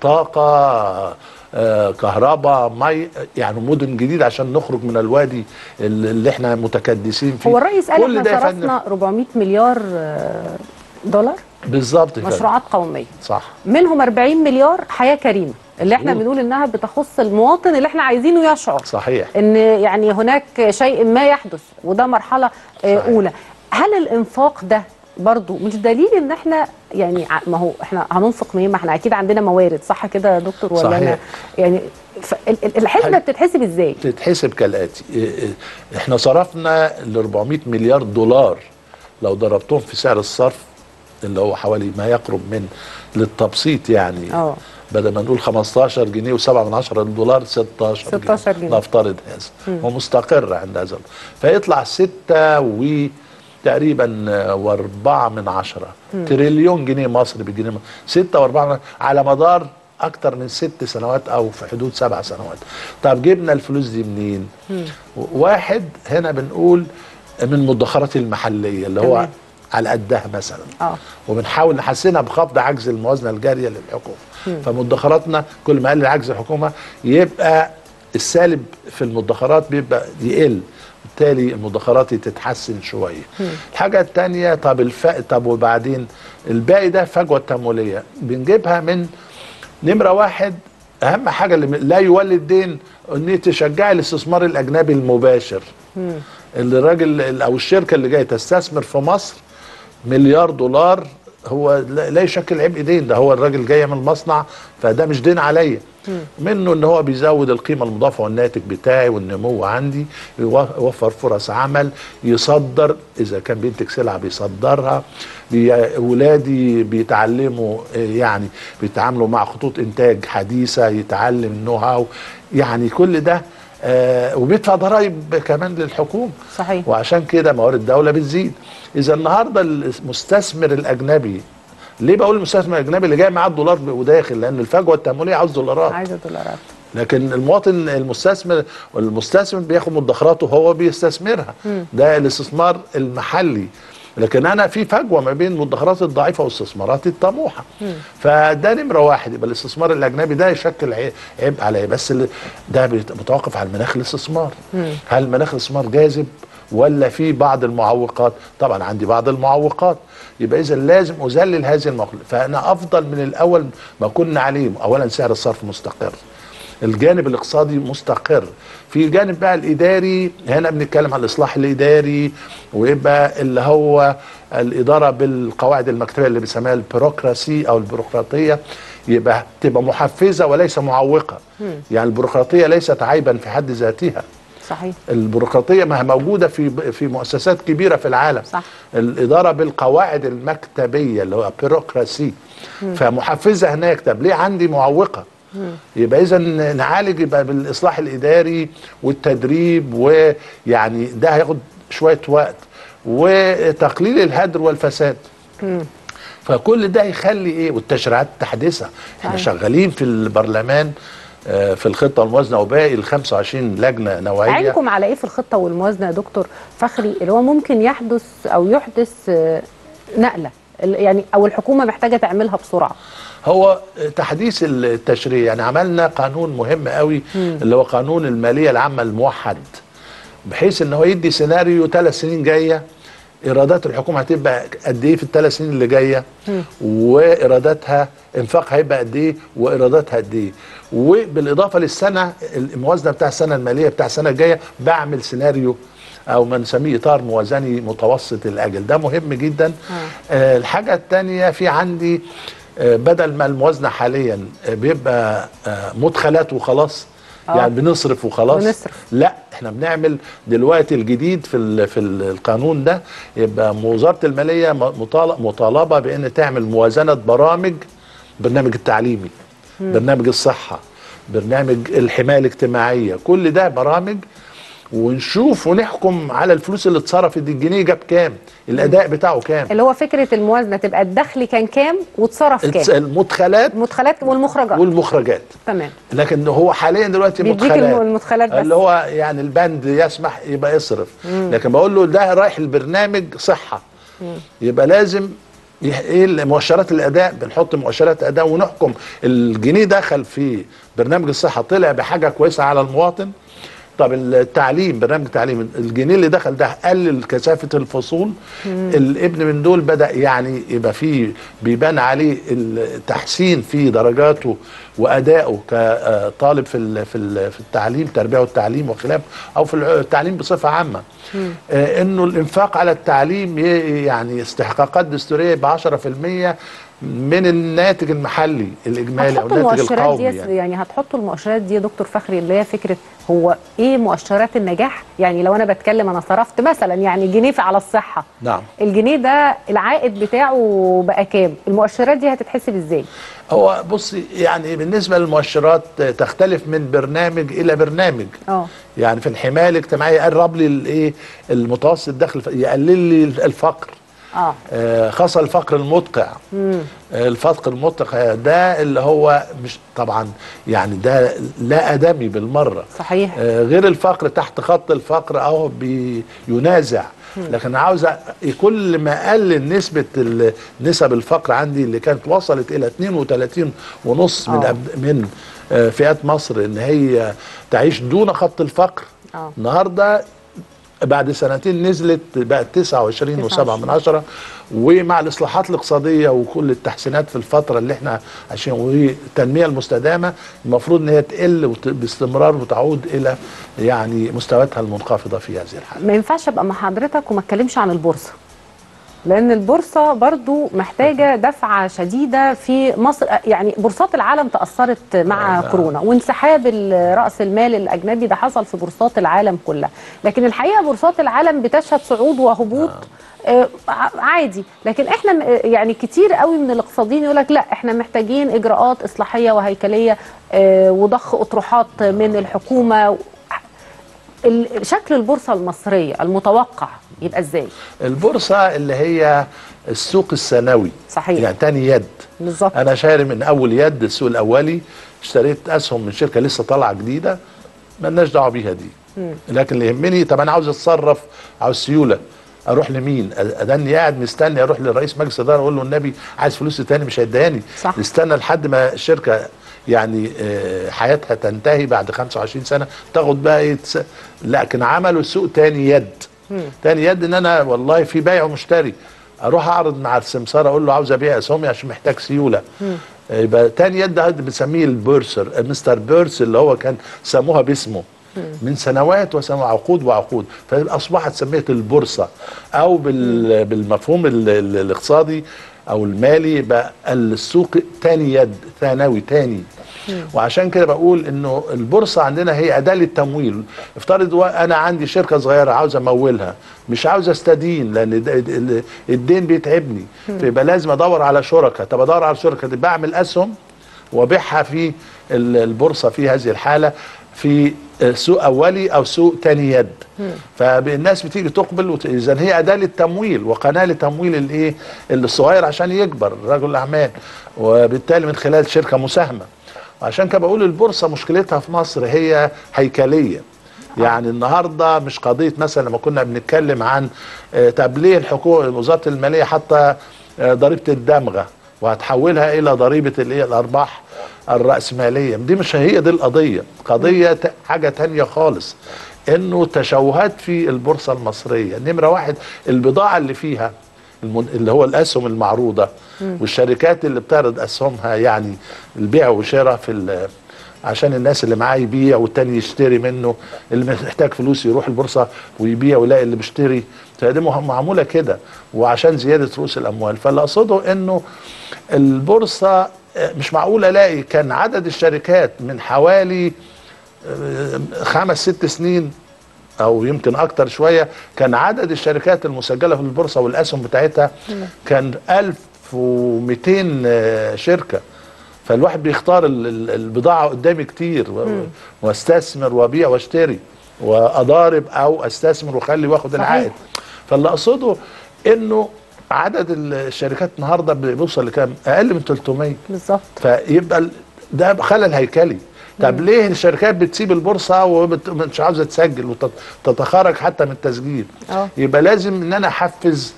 Speaker 6: طاقه آه، كهرباء مي يعني مدن جديده عشان نخرج من الوادي اللي اللي احنا متكدسين فيه
Speaker 4: هو الرئيس قال
Speaker 6: كل ده
Speaker 4: احنا
Speaker 6: يا فندم
Speaker 4: صرفنا 400 مليار آه، دولار
Speaker 6: بالظبط يا فندم.
Speaker 4: مشروعات قوميه
Speaker 6: صح
Speaker 4: منهم 40 مليار حياه كريمه اللي احنا
Speaker 6: مظبوط.
Speaker 4: بنقول انها بتخص المواطن اللي احنا عايزينه يشعر
Speaker 6: صحيح
Speaker 4: ان يعني هناك شيء ما يحدث وده مرحله آه،
Speaker 6: صحيح.
Speaker 4: اولى هل الانفاق ده برضو مش دليل ان احنا يعني ع- ما هو احنا هننفق منين ما احنا اكيد عندنا موارد صح كده يا دكتور ولا
Speaker 6: صحيح.
Speaker 4: أنا يعني ف- ال- ال- الحسبه
Speaker 6: حاجة-
Speaker 4: بتتحسب ازاي
Speaker 6: تتحسب كالاتي إيه إيه، احنا صرفنا ال 400 مليار دولار لو ضربتهم في سعر الصرف اللي هو حوالي ما يقرب من للتبسيط يعني
Speaker 4: اه
Speaker 6: بدل ما نقول 15 جنيه و7 من عشرة الدولار 16
Speaker 4: 16 جنيه.
Speaker 6: نفترض هذا ومستقر عند هذا فيطلع 6 و تقريبا و4 من عشرة تريليون جنيه مصري بالجنيه مصري. 6 و4 على مدار اكتر من ست سنوات او في حدود سبع سنوات طب جبنا الفلوس دي منين واحد هنا بنقول من مدخرات المحليه اللي هو
Speaker 4: تمام.
Speaker 6: على قدها مثلا
Speaker 4: اه
Speaker 6: وبنحاول نحسنها بخفض عجز الموازنه الجاريه للحكومه فمدخراتنا كل ما قل عجز الحكومه يبقى السالب في المدخرات بيبقى يقل بالتالي المدخرات تتحسن شويه الحاجه الثانيه طب الف... طب وبعدين الباقي ده فجوه تمويليه بنجيبها من نمره واحد اهم حاجه اللي لا يولد دين ان تشجعي الاستثمار الاجنبي المباشر اللي الراجل او الشركه اللي جايه تستثمر في مصر مليار دولار هو لا لا يشكل عبء دين ده هو الراجل جاي من المصنع فده مش دين عليا منه ان هو بيزود القيمه المضافه والناتج بتاعي والنمو عندي يو- يوفر فرص عمل يصدر اذا كان بينتج سلعه بيصدرها بي- ولادي بيتعلموا آه، يعني بيتعاملوا مع خطوط انتاج حديثه يتعلم النو هاو يعني كل ده آه وبيدفع ضرائب كمان للحكومه
Speaker 4: صحيح
Speaker 6: وعشان كده موارد الدوله بتزيد اذا النهارده المستثمر الاجنبي ليه بقول المستثمر الاجنبي اللي جاي معاه الدولار وداخل لان الفجوه التمويليه عاوز دولارات
Speaker 4: عايزه دولارات
Speaker 6: لكن المواطن المستثمر والمستثمر بياخد مدخراته هو بيستثمرها ده الاستثمار المحلي لكن انا في فجوه ما بين المدخرات الضعيفه والاستثمارات الطموحه فده نمره واحد يبقى الاستثمار الاجنبي ده يشكل عي- عبء عليا بس ال- ده بيت- متوقف على مناخ الاستثمار هل مناخ الاستثمار جاذب ولا في بعض المعوقات طبعا عندي بعض المعوقات يبقى اذا لازم اذلل هذه المعوقات فانا افضل من الاول ما كنا عليه اولا سعر الصرف مستقر الجانب الاقتصادي مستقر في الجانب بقى الاداري هنا بنتكلم عن الاصلاح الاداري ويبقى اللي هو الاداره بالقواعد المكتبيه اللي بيسميها البيروقراسي او البيروقراطيه يبقى تبقى محفزه وليس معوقه يعني البيروقراطيه ليست عيبا في حد ذاتها
Speaker 4: صحيح
Speaker 6: البيروقراطيه ما هي موجوده في في مؤسسات كبيره في العالم
Speaker 4: صح.
Speaker 6: الاداره بالقواعد المكتبيه اللي هو بيروقراسي فمحفزه هناك طب ليه عندي معوقه يبقى اذا نعالج يبقى بالاصلاح الاداري والتدريب ويعني ده هياخد شويه وقت وتقليل الهدر والفساد فكل ده يخلي ايه والتشريعات التحديثه احنا
Speaker 4: صحيح.
Speaker 6: شغالين في البرلمان آه، في الخطه والموازنه وباقي ال 25 لجنه نوعيه
Speaker 4: عينكم على ايه في الخطه والموازنه يا دكتور فخري اللي هو ممكن يحدث او يحدث آه، نقله ال- يعني او الحكومه محتاجه تعملها بسرعه
Speaker 6: هو تحديث التشريع يعني عملنا قانون مهم قوي اللي هو قانون الماليه العامه الموحد بحيث ان هو يدي سيناريو ثلاث سنين جايه ايرادات الحكومه هتبقى قد ايه في الثلاث سنين اللي جايه وايراداتها انفاقها هيبقى قد ايه وايراداتها قد ايه وبالاضافه للسنه الموازنه بتاع السنه الماليه بتاع السنه الجايه بعمل سيناريو او ما نسميه اطار موازني متوسط الاجل ده مهم جدا آه الحاجه الثانيه في عندي آه بدل ما الموازنه حاليا آه بيبقى آه مدخلات وخلاص
Speaker 4: آه.
Speaker 6: يعني بنصرف وخلاص
Speaker 4: بنصرف.
Speaker 6: لا احنا بنعمل دلوقتي الجديد في ال في ال القانون ده يبقى وزاره الماليه م- مطالب مطالبه بان تعمل موازنه برامج برنامج التعليمي برنامج الصحه برنامج الحمايه الاجتماعيه كل ده برامج ونشوف ونحكم على الفلوس اللي اتصرفت دي الجنيه جاب كام الاداء بتاعه كام
Speaker 4: اللي هو فكره الموازنه تبقى الدخل كان كام واتصرف
Speaker 6: التس-
Speaker 4: كام
Speaker 6: المدخلات
Speaker 4: المدخلات والمخرجات
Speaker 6: والمخرجات
Speaker 4: تمام
Speaker 6: لكن هو حاليا دلوقتي
Speaker 4: بيديك
Speaker 6: مدخلات
Speaker 4: الم- المدخلات بس.
Speaker 6: اللي هو يعني البند يسمح يبقى يصرف لكن بقول له ده رايح البرنامج صحه يبقى لازم يح- ايه مؤشرات الاداء بنحط مؤشرات اداء ونحكم الجنيه دخل في برنامج الصحه طلع بحاجه كويسه على المواطن طب التعليم برنامج التعليم الجنيه اللي دخل ده قلل كثافه الفصول الابن من دول بدا يعني يبقى فيه بيبان عليه التحسين في درجاته وادائه كطالب في ال- في ال- في التعليم تربيه والتعليم وخلافه او في الع- التعليم بصفه عامه آه، انه الانفاق على التعليم ي- يعني استحقاقات دستوريه ب 10% من الناتج المحلي الاجمالي او
Speaker 4: هتحطوا
Speaker 6: الناتج
Speaker 4: المؤشرات
Speaker 6: القومي
Speaker 4: دي
Speaker 6: يعني.
Speaker 4: يعني هتحطوا المؤشرات دي يا دكتور فخري اللي هي فكره هو ايه مؤشرات النجاح يعني لو انا بتكلم انا صرفت مثلا يعني جنيه في- على الصحه
Speaker 6: نعم
Speaker 4: الجنيه ده العائد بتاعه بقى كام المؤشرات دي هتتحسب ازاي
Speaker 6: هو بصي يعني بالنسبه للمؤشرات تختلف من برنامج الى برنامج
Speaker 4: اه
Speaker 6: يعني في الحمايه الاجتماعيه يقرب لي الايه المتوسط دخل يقلل لي الفقر
Speaker 4: اه
Speaker 6: آه، خاصة الفقر المدقع آه، الفقر المدقع ده اللي هو مش طبعا يعني ده لا أدمي بالمرة
Speaker 4: صحيح
Speaker 6: آه، غير الفقر تحت خط الفقر أهو بينازع لكن عاوز أ- كل ما قلل نسبة ال- نسب الفقر عندي اللي كانت وصلت إلى 32 ونص من
Speaker 4: آه.
Speaker 6: أب- من آه، فئات مصر إن هي تعيش دون خط الفقر
Speaker 4: آه.
Speaker 6: النهارده بعد سنتين نزلت بقت 29 و7 من عشرة ومع الاصلاحات الاقتصاديه وكل التحسينات في الفتره اللي احنا عشان والتنميه المستدامه المفروض ان هي تقل وت- باستمرار وتعود الى يعني مستوياتها المنخفضه في هذه الحاله.
Speaker 4: ما ينفعش ابقى مع حضرتك وما اتكلمش عن البورصه لان البورصه برضو محتاجه دفعه شديده في مصر يعني بورصات العالم تاثرت مع
Speaker 6: آه.
Speaker 4: كورونا وانسحاب ال- راس المال الاجنبي ده حصل في بورصات العالم كلها لكن الحقيقه بورصات العالم بتشهد صعود وهبوط آه، ع- عادي لكن احنا م- آه، يعني كتير قوي من الاقتصاديين يقول لك لا احنا محتاجين اجراءات اصلاحيه وهيكليه آه، وضخ اطروحات من الحكومه ال- شكل البورصه المصريه المتوقع يبقى ازاي
Speaker 6: البورصه اللي هي السوق الثانوي
Speaker 4: صحيح.
Speaker 6: يعني تاني يد
Speaker 4: بالظبط
Speaker 6: انا شاري من اول يد السوق الاولي اشتريت اسهم من شركه لسه طالعه جديده مالناش دعوه بيها دي لكن اللي يهمني طب انا عاوز اتصرف عاوز سيوله اروح لمين أ- اداني قاعد مستني اروح لرئيس مجلس الاداره اقول له النبي عايز فلوس تاني مش هيداني
Speaker 4: صح.
Speaker 6: استنى لحد ما الشركه يعني آه، حياتها تنتهي بعد 25 سنه تاخد بقى ايه تس- لكن عملوا سوق تاني يد تاني يد ان انا والله في بيع ومشتري اروح اعرض مع السمسار اقول له عاوز ابيع اسهمي عشان محتاج سيوله يبقى تاني يد ده بنسميه البورسر مستر بيرس اللي هو كان سموها باسمه من سنوات وسنوات عقود وعقود فاصبحت سميت البورصه او بال بالمفهوم ال- ال- الاقتصادي او المالي بقى السوق تاني يد ثانوي تاني وعشان كده بقول انه البورصه عندنا هي اداه للتمويل افترض و- انا عندي شركه صغيره عاوز امولها مش عاوز استدين لان د- ال- الدين بيتعبني فيبقى لازم ادور على شركاء طب ادور على شركاء دي بعمل اسهم وابيعها في ال- البورصه في هذه الحاله في سوق اولي او سوق تاني يد فالناس بتيجي تقبل وت- اذا هي اداه للتمويل وقناه لتمويل الايه الصغير عشان يكبر رجل الاعمال وبالتالي من خلال شركه مساهمه عشان كده بقول البورصه مشكلتها في مصر هي هيكليه يعني النهارده مش قضيه مثلا لما كنا بنتكلم عن آه، طب ليه الحكومه وزاره الماليه حاطه آه، ضريبه الدمغه وهتحولها الى ضريبه الايه الارباح الراسماليه دي مش هي دي القضيه قضيه ت- حاجه تانية خالص انه تشوهات في البورصه المصريه نمره واحد البضاعه اللي فيها المن- اللي هو الاسهم المعروضه والشركات اللي بتعرض اسهمها يعني البيع والشراء في ال- عشان الناس اللي معاه يبيع والتاني يشتري منه اللي محتاج فلوس يروح البورصه ويبيع ويلاقي اللي بيشتري فدي مه- معموله كده وعشان زياده رؤوس الاموال فاللي اقصده انه البورصه آه، مش معقول الاقي كان عدد الشركات من حوالي آه، خمس ست سنين او يمكن اكتر شويه كان عدد الشركات المسجله في البورصه والاسهم بتاعتها كان 1200 آه، شركه فالواحد بيختار ال- ال- البضاعه قدامي كتير و- واستثمر وابيع واشتري واضارب او استثمر واخلي واخد
Speaker 4: صحيح.
Speaker 6: العائد فاللي اقصده انه عدد الشركات النهارده بيوصل لكام؟ اقل من 300
Speaker 4: بالظبط
Speaker 6: فيبقى ال- ده خلل هيكلي طب ليه الشركات بتسيب البورصه ومش عاوزه تسجل وتتخرج حتى من التسجيل
Speaker 4: اه.
Speaker 6: يبقى لازم ان انا احفز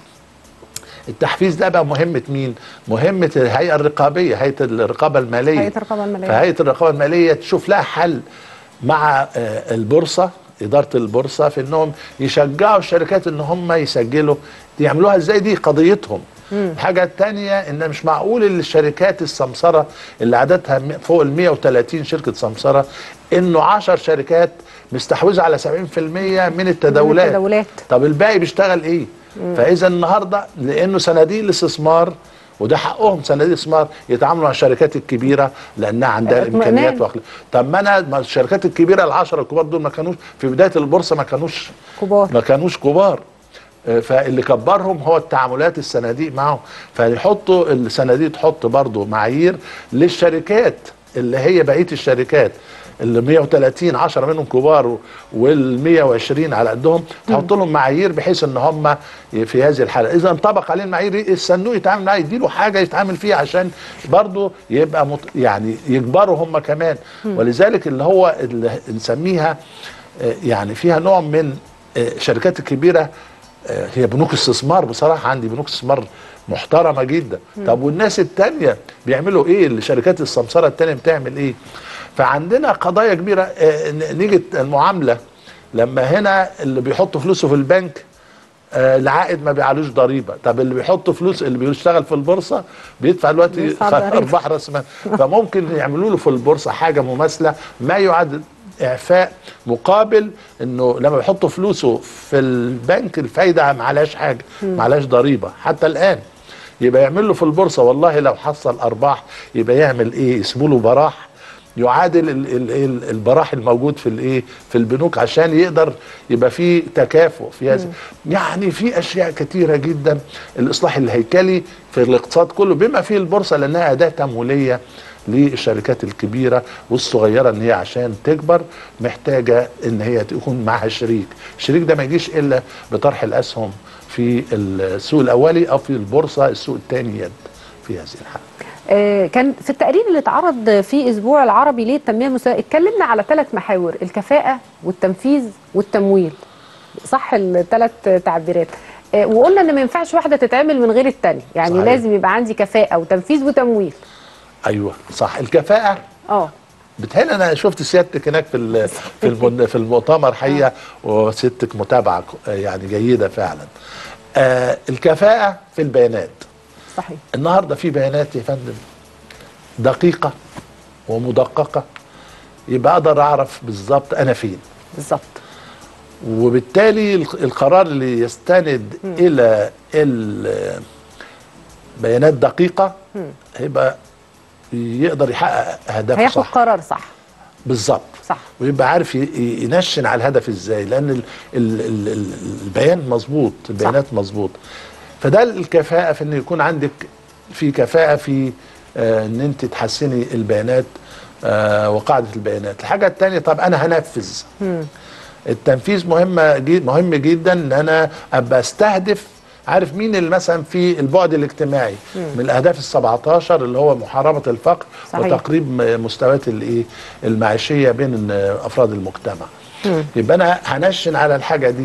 Speaker 6: التحفيز ده بقى مهمه مين مهمه الهيئه الرقابيه هيئه الرقابه الماليه
Speaker 4: هيئة الرقابة المالية.
Speaker 6: فهيئه الرقابه الماليه تشوف لها حل مع آه، البورصه اداره البورصه في انهم يشجعوا الشركات ان هم يسجلوا يعملوها ازاي دي قضيتهم الحاجه الثانيه ان مش معقول ان الشركات السمسره اللي عددها م- فوق ال 130 شركه سمسره انه 10 شركات مستحوذه على 70% من التداولات
Speaker 4: التداولات.
Speaker 6: طب الباقي بيشتغل ايه فاذا النهارده لانه صناديق الاستثمار وده حقهم صناديق الاستثمار يتعاملوا مع الشركات الكبيره لانها عندها
Speaker 4: اطمئنان.
Speaker 6: الامكانيات واخلاق طب ما انا ما الشركات الكبيره العشره الكبار دول ما كانوش في بدايه البورصه ما كانوش
Speaker 4: كبار.
Speaker 6: ما كانوش كبار آه، فاللي كبرهم هو التعاملات الصناديق معهم فيحطوا الصناديق تحط برضو معايير للشركات اللي هي بقيه الشركات اللي 130 10 منهم كبار وال 120 على قدهم تحط لهم معايير بحيث ان هم في هذه الحاله اذا انطبق عليه المعايير يستنوه يتعامل معاه يديله حاجه يتعامل فيها عشان برضه يبقى مط... يعني يكبروا هم كمان ولذلك اللي هو اللي نسميها آه، يعني فيها نوع من آه، الشركات الكبيره آه، هي بنوك استثمار بصراحه عندي بنوك استثمار محترمه جدا طب والناس التانية بيعملوا ايه الشركات السمسره التانية بتعمل ايه فعندنا قضايا كبيره آه، ن- نيجي المعامله لما هنا اللي بيحط فلوسه في البنك آه، العائد ما بيعلوش ضريبه طب اللي بيحط فلوس اللي بيشتغل في البورصه بيدفع دلوقتي
Speaker 4: بيدفع
Speaker 6: خ-
Speaker 4: ضريبة.
Speaker 6: ارباح راس مال فممكن يعملوا له في البورصه حاجه مماثله ما يعد اعفاء مقابل انه لما بيحط فلوسه في البنك الفايده ما عليهاش حاجه ما عليهاش ضريبه حتى الان يبقى يعمل له في البورصه والله لو حصل ارباح يبقى يعمل ايه اسمه له براح يعادل ال- ال- ال- البراح الموجود في الايه في البنوك عشان يقدر يبقى في تكافؤ في هذا يعني في اشياء كتيره جدا الاصلاح الهيكلي في الاقتصاد كله بما فيه البورصه لانها اداه تمويليه للشركات الكبيره والصغيره ان هي عشان تكبر محتاجه ان هي تكون معها شريك الشريك ده ما يجيش الا بطرح الاسهم في السوق الاولي او في البورصه السوق الثاني يد في هذه الحاله
Speaker 4: آه، كان في التقرير اللي اتعرض في اسبوع العربي للتنميه المستدامه اتكلمنا على ثلاث محاور الكفاءه والتنفيذ والتمويل صح الثلاث تعبيرات آه، وقلنا ان ما ينفعش واحده تتعمل من غير الثانيه يعني
Speaker 6: صحيح.
Speaker 4: لازم يبقى عندي كفاءه وتنفيذ وتمويل
Speaker 6: ايوه صح الكفاءه
Speaker 4: اه
Speaker 6: بتهيألي انا شفت سيادتك هناك في ال- في المن- في المؤتمر حقيقه وسيادتك متابعه ك- يعني جيده فعلا. آه الكفاءه في البيانات
Speaker 4: صحيح
Speaker 6: النهارده في بيانات يا فندم دقيقه ومدققه يبقى اقدر اعرف بالظبط انا فين
Speaker 4: بالظبط
Speaker 6: وبالتالي الق- القرار اللي يستند الى ال- بيانات دقيقه هيبقى يقدر يحقق اهدافه
Speaker 4: هياخد
Speaker 6: صح
Speaker 4: قرار صح
Speaker 6: بالظبط
Speaker 4: صح
Speaker 6: ويبقى عارف ي- ي- ينشن على الهدف ازاي لان ال ال ال ال البيان مظبوط البيانات مظبوط فده الكفاءه في ان يكون عندك في كفاءه في آه ان انت تحسني البيانات آه وقاعده البيانات الحاجه الثانيه طب انا هنفذ التنفيذ مهمه جي مهم جدا ان انا ابقى استهدف عارف مين اللي مثلا في البعد الاجتماعي من الاهداف ال 17 اللي هو محاربه الفقر
Speaker 4: صحيح.
Speaker 6: وتقريب م- مستويات الايه المعيشيه بين افراد المجتمع يبقى انا هنشن على الحاجه دي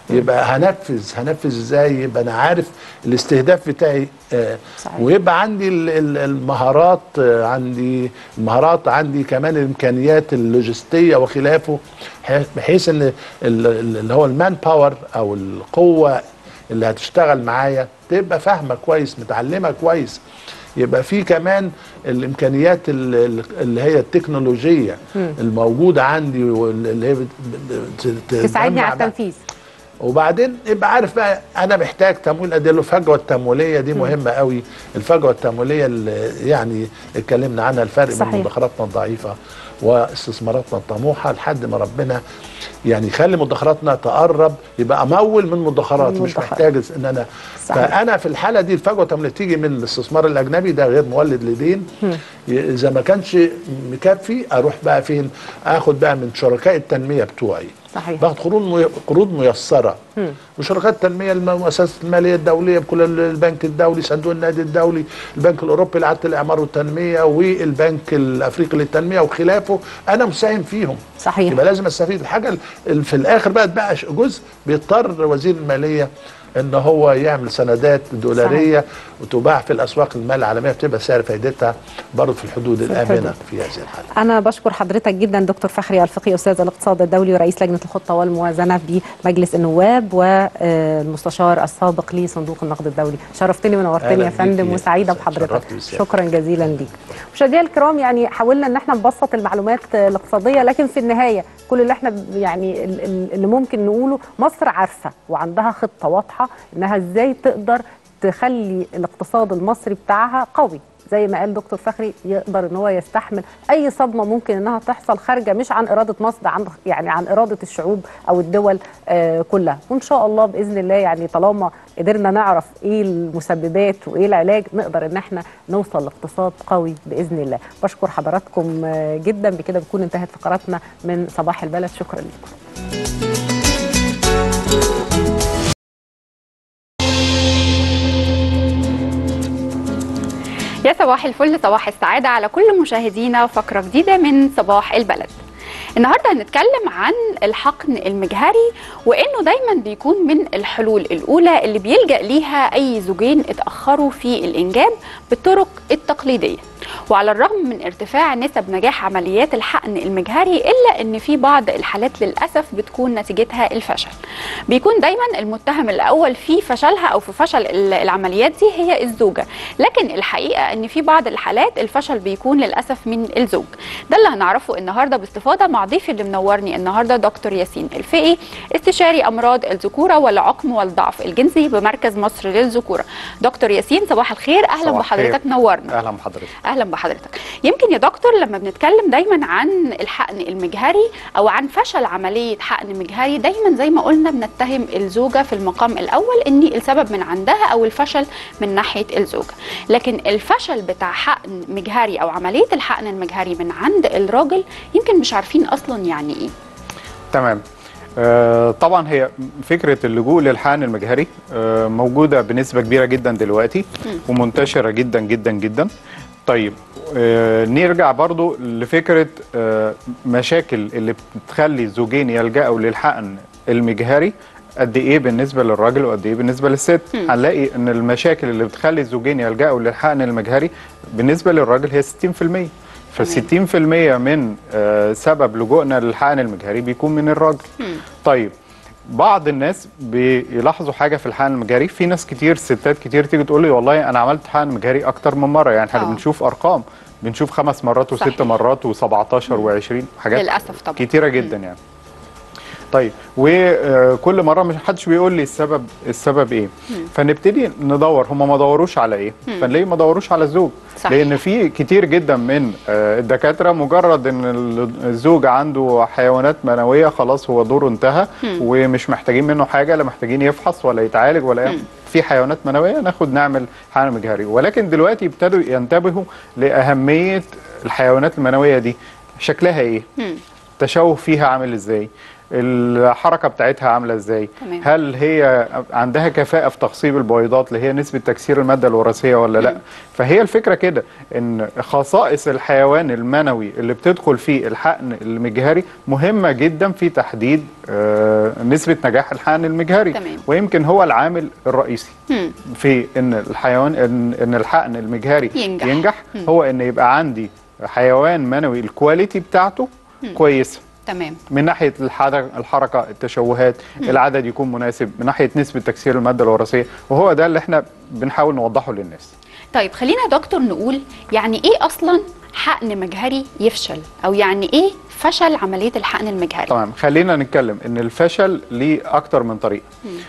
Speaker 6: يبقى هنفذ هنفذ ازاي يبقى انا عارف الاستهداف بتاعي آه
Speaker 4: صحيح.
Speaker 6: ويبقى عندي ال- ال- المهارات آه، عندي المهارات عندي كمان الامكانيات اللوجستيه وخلافه بح- بحيث ان ال- ال- اللي هو المان باور او القوه اللي هتشتغل معايا تبقى فاهمه كويس متعلمه كويس يبقى في كمان الامكانيات ال- ال- اللي هي التكنولوجيه الموجوده عندي واللي هي بت- بت- بت-
Speaker 4: تساعدني على
Speaker 6: تجمع بقى.
Speaker 4: التنفيذ
Speaker 6: وبعدين يبقى عارف بقى انا محتاج تمويل قد ايه له الفجوه التمويليه دي مهمه قوي الفجوه التمويليه اللي يعني اتكلمنا عنها الفرق
Speaker 4: صحيح.
Speaker 6: بين مدخراتنا الضعيفه واستثماراتنا الطموحه لحد ما ربنا يعني يخلي مدخراتنا تقرب يبقى امول من مدخرات
Speaker 4: من
Speaker 6: مش
Speaker 4: مدخرات.
Speaker 6: محتاج ان انا
Speaker 4: صحيح.
Speaker 6: فانا في الحاله دي الفجوه التمويليه تيجي من الاستثمار الاجنبي ده غير مولد لدين ي- اذا ما كانش مكفي اروح بقى فين اخد بقى من شركاء التنميه بتوعي
Speaker 4: صحيح.
Speaker 6: باخد قروض مي... قروض ميسره وشركات التنميه المؤسسات الماليه الدوليه بكل ال- البنك الدولي صندوق النقد الدولي البنك الاوروبي لاعاده الاعمار والتنميه والبنك الافريقي للتنميه وخلافه انا مساهم فيهم
Speaker 4: صحيح.
Speaker 6: يبقى لازم استفيد الحاجه ال- في الاخر بقى تبقى جزء بيضطر وزير الماليه ان هو يعمل سندات دولاريه وتباع في الاسواق المال العالميه بتبقى سعر فائدتها برضه في الحدود الامنه
Speaker 4: الحدود.
Speaker 6: في هذه الحاله
Speaker 4: أنا بشكر حضرتك جدا دكتور فخري الفقي أستاذ الاقتصاد الدولي ورئيس لجنة الخطة والموازنة بمجلس النواب والمستشار السابق لصندوق النقد الدولي شرفتني ونورتني
Speaker 6: أهلاً
Speaker 4: يا فندم
Speaker 6: بيكي.
Speaker 4: وسعيدة بحضرتك
Speaker 6: شرفت بالسيادة.
Speaker 4: شكرا جزيلا ليك مشاهدينا الكرام يعني حاولنا ان احنا نبسط المعلومات الاقتصادية لكن في النهاية كل اللي احنا ب- يعني ال- ال- اللي ممكن نقوله مصر عارفة وعندها خطة واضحة انها ازاي تقدر تخلي الاقتصاد المصري بتاعها قوي زي ما قال دكتور فخري يقدر ان هو يستحمل اي صدمه ممكن انها تحصل خارجه مش عن اراده مصر ده عن يعني عن اراده الشعوب او الدول آه كلها وان شاء الله باذن الله يعني طالما قدرنا نعرف ايه المسببات وايه العلاج نقدر ان احنا نوصل لاقتصاد قوي باذن الله بشكر حضراتكم آه جدا بكده بتكون انتهت فقراتنا من صباح البلد شكرا لكم
Speaker 7: يا صباح الفل صباح السعادة على كل مشاهدينا فقرة جديدة من صباح البلد النهاردة هنتكلم عن الحقن المجهري وإنه دايما بيكون من الحلول الأولى اللي بيلجأ ليها أي زوجين اتأخروا في الإنجاب بالطرق التقليدية وعلى الرغم من ارتفاع نسب نجاح عمليات الحقن المجهري إلا إن في بعض الحالات للأسف بتكون نتيجتها الفشل بيكون دايما المتهم الأول في فشلها أو في فشل ال- العمليات دي هي الزوجة لكن الحقيقة إن في بعض الحالات الفشل بيكون للأسف من الزوج ده اللي هنعرفه النهاردة باستفاضة مع ضيفي اللي منورني النهاردة دكتور ياسين الفقي استشاري أمراض الذكورة والعقم والضعف الجنسي بمركز مصر للذكورة دكتور ياسين صباح الخير أهلا
Speaker 8: صباح الخير.
Speaker 7: بحضرتك نورنا
Speaker 8: اهلا بحضرتك
Speaker 7: اهلا بحضرتك يمكن يا دكتور لما بنتكلم دايما عن الحقن المجهري او عن فشل عمليه حقن مجهري دايما زي ما قلنا بنتهم الزوجه في المقام الاول ان السبب من عندها او الفشل من ناحيه الزوجه لكن الفشل بتاع حقن مجهري او عمليه الحقن المجهري من عند الراجل يمكن مش عارفين اصلا يعني ايه
Speaker 8: تمام آه طبعا هي فكره اللجوء للحقن المجهري آه موجوده بنسبه كبيره جدا دلوقتي ومنتشره جدا جدا جدا طيب آه نرجع برضو لفكره آه مشاكل اللي بتخلي الزوجين يلجأوا للحقن المجهري قد ايه بالنسبه للراجل وقد ايه بالنسبه للست هنلاقي ان المشاكل اللي بتخلي الزوجين يلجأوا للحقن المجهري بالنسبه للراجل هي 60% ف 60% من آه، سبب لجوءنا للحقن المجهري بيكون من الراجل طيب بعض الناس بيلاحظوا حاجه في الحقن المجهري في ناس كتير ستات كتير تيجي تقول لي والله انا عملت حقن مجهري اكتر من مره يعني احنا
Speaker 7: آه.
Speaker 8: بنشوف ارقام بنشوف خمس مرات وست
Speaker 7: صحيح.
Speaker 8: مرات و17 و20 حاجات
Speaker 7: للاسف طبعا
Speaker 8: كتيره جدا يعني طيب وكل مره مش حدش بيقول لي السبب السبب ايه فنبتدي ندور هم ما دوروش على ايه فنلاقي ما دوروش على الزوج
Speaker 7: صحيح.
Speaker 8: لان في كتير جدا من آه، الدكاتره مجرد ان ال- الزوج عنده حيوانات منويه خلاص هو دوره انتهى ومش محتاجين منه حاجه لا محتاجين يفحص ولا يتعالج ولا يعمل. في حيوانات منويه ناخد نعمل حقن مجهري ولكن دلوقتي ابتدوا ينتبهوا لاهميه الحيوانات المنويه دي شكلها ايه تشوه فيها عامل ازاي الحركه بتاعتها عامله ازاي
Speaker 7: تمام.
Speaker 8: هل هي عندها كفاءه في تخصيب البويضات اللي هي نسبه تكسير الماده الوراثيه ولا لا فهي الفكره كده ان خصائص الحيوان المنوي اللي بتدخل فيه الحقن المجهري مهمه جدا في تحديد آه، نسبه نجاح الحقن المجهري
Speaker 7: تمام.
Speaker 8: ويمكن هو العامل الرئيسي
Speaker 7: مم.
Speaker 8: في ان الحيوان ان, إن الحقن المجهري
Speaker 7: ينجح.
Speaker 8: ينجح هو ان يبقى عندي حيوان منوي الكواليتي بتاعته كويسه
Speaker 7: تمام
Speaker 8: من ناحيه الحركه الحركه التشوهات العدد يكون مناسب من ناحيه نسبه تكسير الماده الوراثيه وهو ده اللي احنا بنحاول نوضحه للناس
Speaker 7: طيب خلينا يا دكتور نقول يعني ايه اصلا حقن مجهري يفشل او يعني ايه فشل عمليه الحقن المجهري
Speaker 8: تمام خلينا نتكلم ان الفشل ليه اكتر من طريقه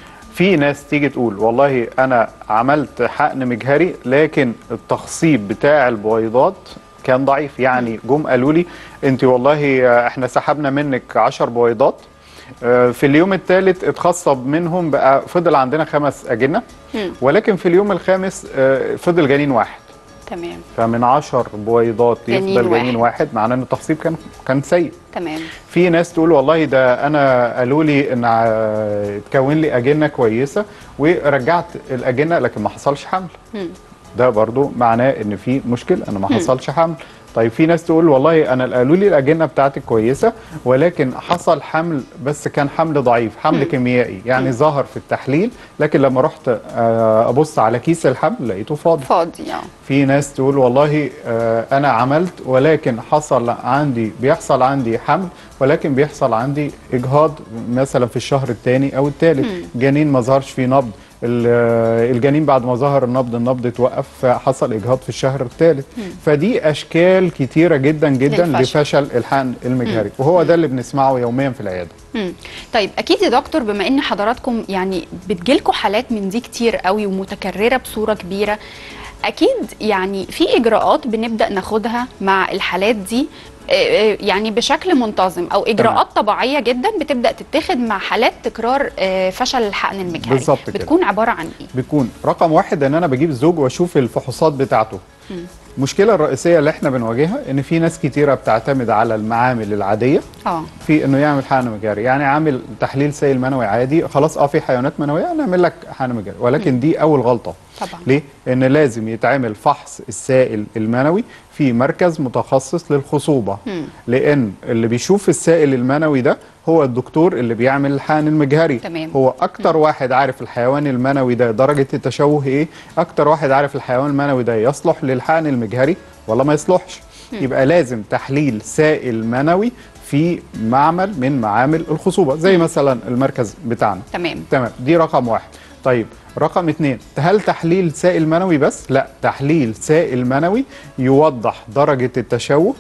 Speaker 8: في ناس تيجي تقول والله انا عملت حقن مجهري لكن التخصيب بتاع البويضات كان ضعيف يعني جم قالوا لي انت والله احنا سحبنا منك 10 بويضات آه، في اليوم الثالث اتخصب منهم بقى فضل عندنا خمس اجنه
Speaker 7: مم.
Speaker 8: ولكن في اليوم الخامس آه، فضل جنين واحد
Speaker 7: تمام
Speaker 8: فمن 10 بويضات
Speaker 7: جنين
Speaker 8: يفضل جنين
Speaker 7: واحد.
Speaker 8: واحد معناه ان التخصيب كان كان سيء
Speaker 7: تمام
Speaker 8: في ناس تقول والله ده انا قالوا لي ان ع- اتكون لي اجنه كويسه ورجعت الاجنه لكن ما حصلش حمل
Speaker 7: مم.
Speaker 8: ده برضو معناه ان في مشكله انا ما حصلش حمل طيب في ناس تقول والله انا قالوا لي الاجنه بتاعتي كويسه ولكن حصل حمل بس كان حمل ضعيف حمل كيميائي يعني ظهر في التحليل لكن لما رحت آه، ابص على كيس الحمل لقيته فاضي
Speaker 7: فاضي اه
Speaker 8: في ناس تقول والله آه، انا عملت ولكن حصل عندي بيحصل عندي حمل ولكن بيحصل عندي اجهاض مثلا في الشهر الثاني او الثالث جنين ما ظهرش فيه نبض ال- آه، الجنين بعد ما ظهر النبض النبض اتوقف فحصل اجهاض في الشهر الثالث فدي اشكال كتيره جدا جدا
Speaker 7: للفشل.
Speaker 8: لفشل الحقن المجهري وهو ده اللي بنسمعه يوميا في العياده
Speaker 7: مم. طيب اكيد يا دكتور بما ان حضراتكم يعني بتجيلكوا حالات من دي كتير قوي ومتكرره بصوره كبيره اكيد يعني في اجراءات بنبدا ناخدها مع الحالات دي آه، آه، يعني بشكل منتظم او اجراءات طبيعيه جدا بتبدا تتخذ مع حالات تكرار آه، فشل الحقن المجهري
Speaker 8: بالظبط كده.
Speaker 7: بتكون عباره عن ايه
Speaker 8: بيكون رقم واحد ان انا بجيب الزوج واشوف الفحوصات بتاعته المشكله الرئيسيه اللي احنا بنواجهها ان في ناس كتيره بتعتمد على المعامل العاديه
Speaker 7: اه
Speaker 8: في انه يعمل حقن مجاري يعني عامل تحليل سائل منوي عادي خلاص اه في حيوانات منويه نعمل لك حقن مجاري ولكن دي اول غلطه
Speaker 7: طبعا
Speaker 8: ليه ان لازم يتعمل فحص السائل المنوي في مركز متخصص للخصوبه
Speaker 7: مم.
Speaker 8: لان اللي بيشوف السائل المنوي ده هو الدكتور اللي بيعمل الحقن المجهري
Speaker 7: تمام.
Speaker 8: هو اكتر واحد عارف الحيوان المنوي ده درجه التشوه ايه اكتر واحد عارف الحيوان المنوي ده يصلح للحقن المجهري ولا ما يصلحش يبقى لازم تحليل سائل منوي في معمل من معامل الخصوبه زي مثلا المركز بتاعنا
Speaker 7: تمام
Speaker 8: تمام دي رقم واحد طيب رقم اتنين هل تحليل سائل منوي بس؟ لا تحليل سائل منوي يوضح درجة التشوه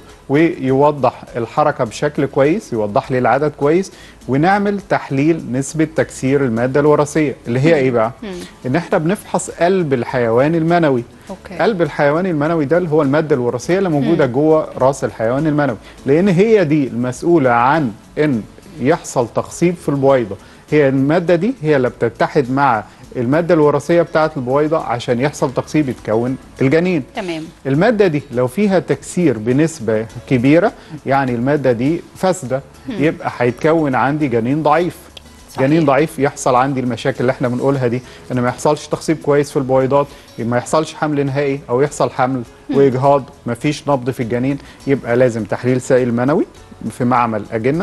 Speaker 8: ويوضح الحركة بشكل كويس يوضح لي العدد كويس ونعمل تحليل نسبة تكسير المادة الوراثية اللي هي ايه بقى؟ ان احنا بنفحص قلب الحيوان المنوي
Speaker 7: اوكي
Speaker 8: قلب الحيوان المنوي ده اللي هو الماده الوراثيه اللي موجوده جوه راس الحيوان المنوي لان هي دي المسؤوله عن ان يحصل تخصيب في البويضه هي الماده دي هي اللي بتتحد مع الماده الوراثيه بتاعه البويضه عشان يحصل تخصيب يتكون الجنين
Speaker 7: تمام
Speaker 8: المادة دي لو فيها تكسير بنسبة كبيرة يعني المادة دي فاسدة يبقى هيتكون عندي جنين ضعيف
Speaker 7: صحيح.
Speaker 8: جنين ضعيف يحصل عندي المشاكل اللي احنا بنقولها دي ان ما يحصلش تخصيب كويس في البويضات ما يحصلش حمل نهائي او يحصل حمل واجهاض ما فيش نبض في الجنين يبقى لازم تحليل سائل منوي في معمل اجنه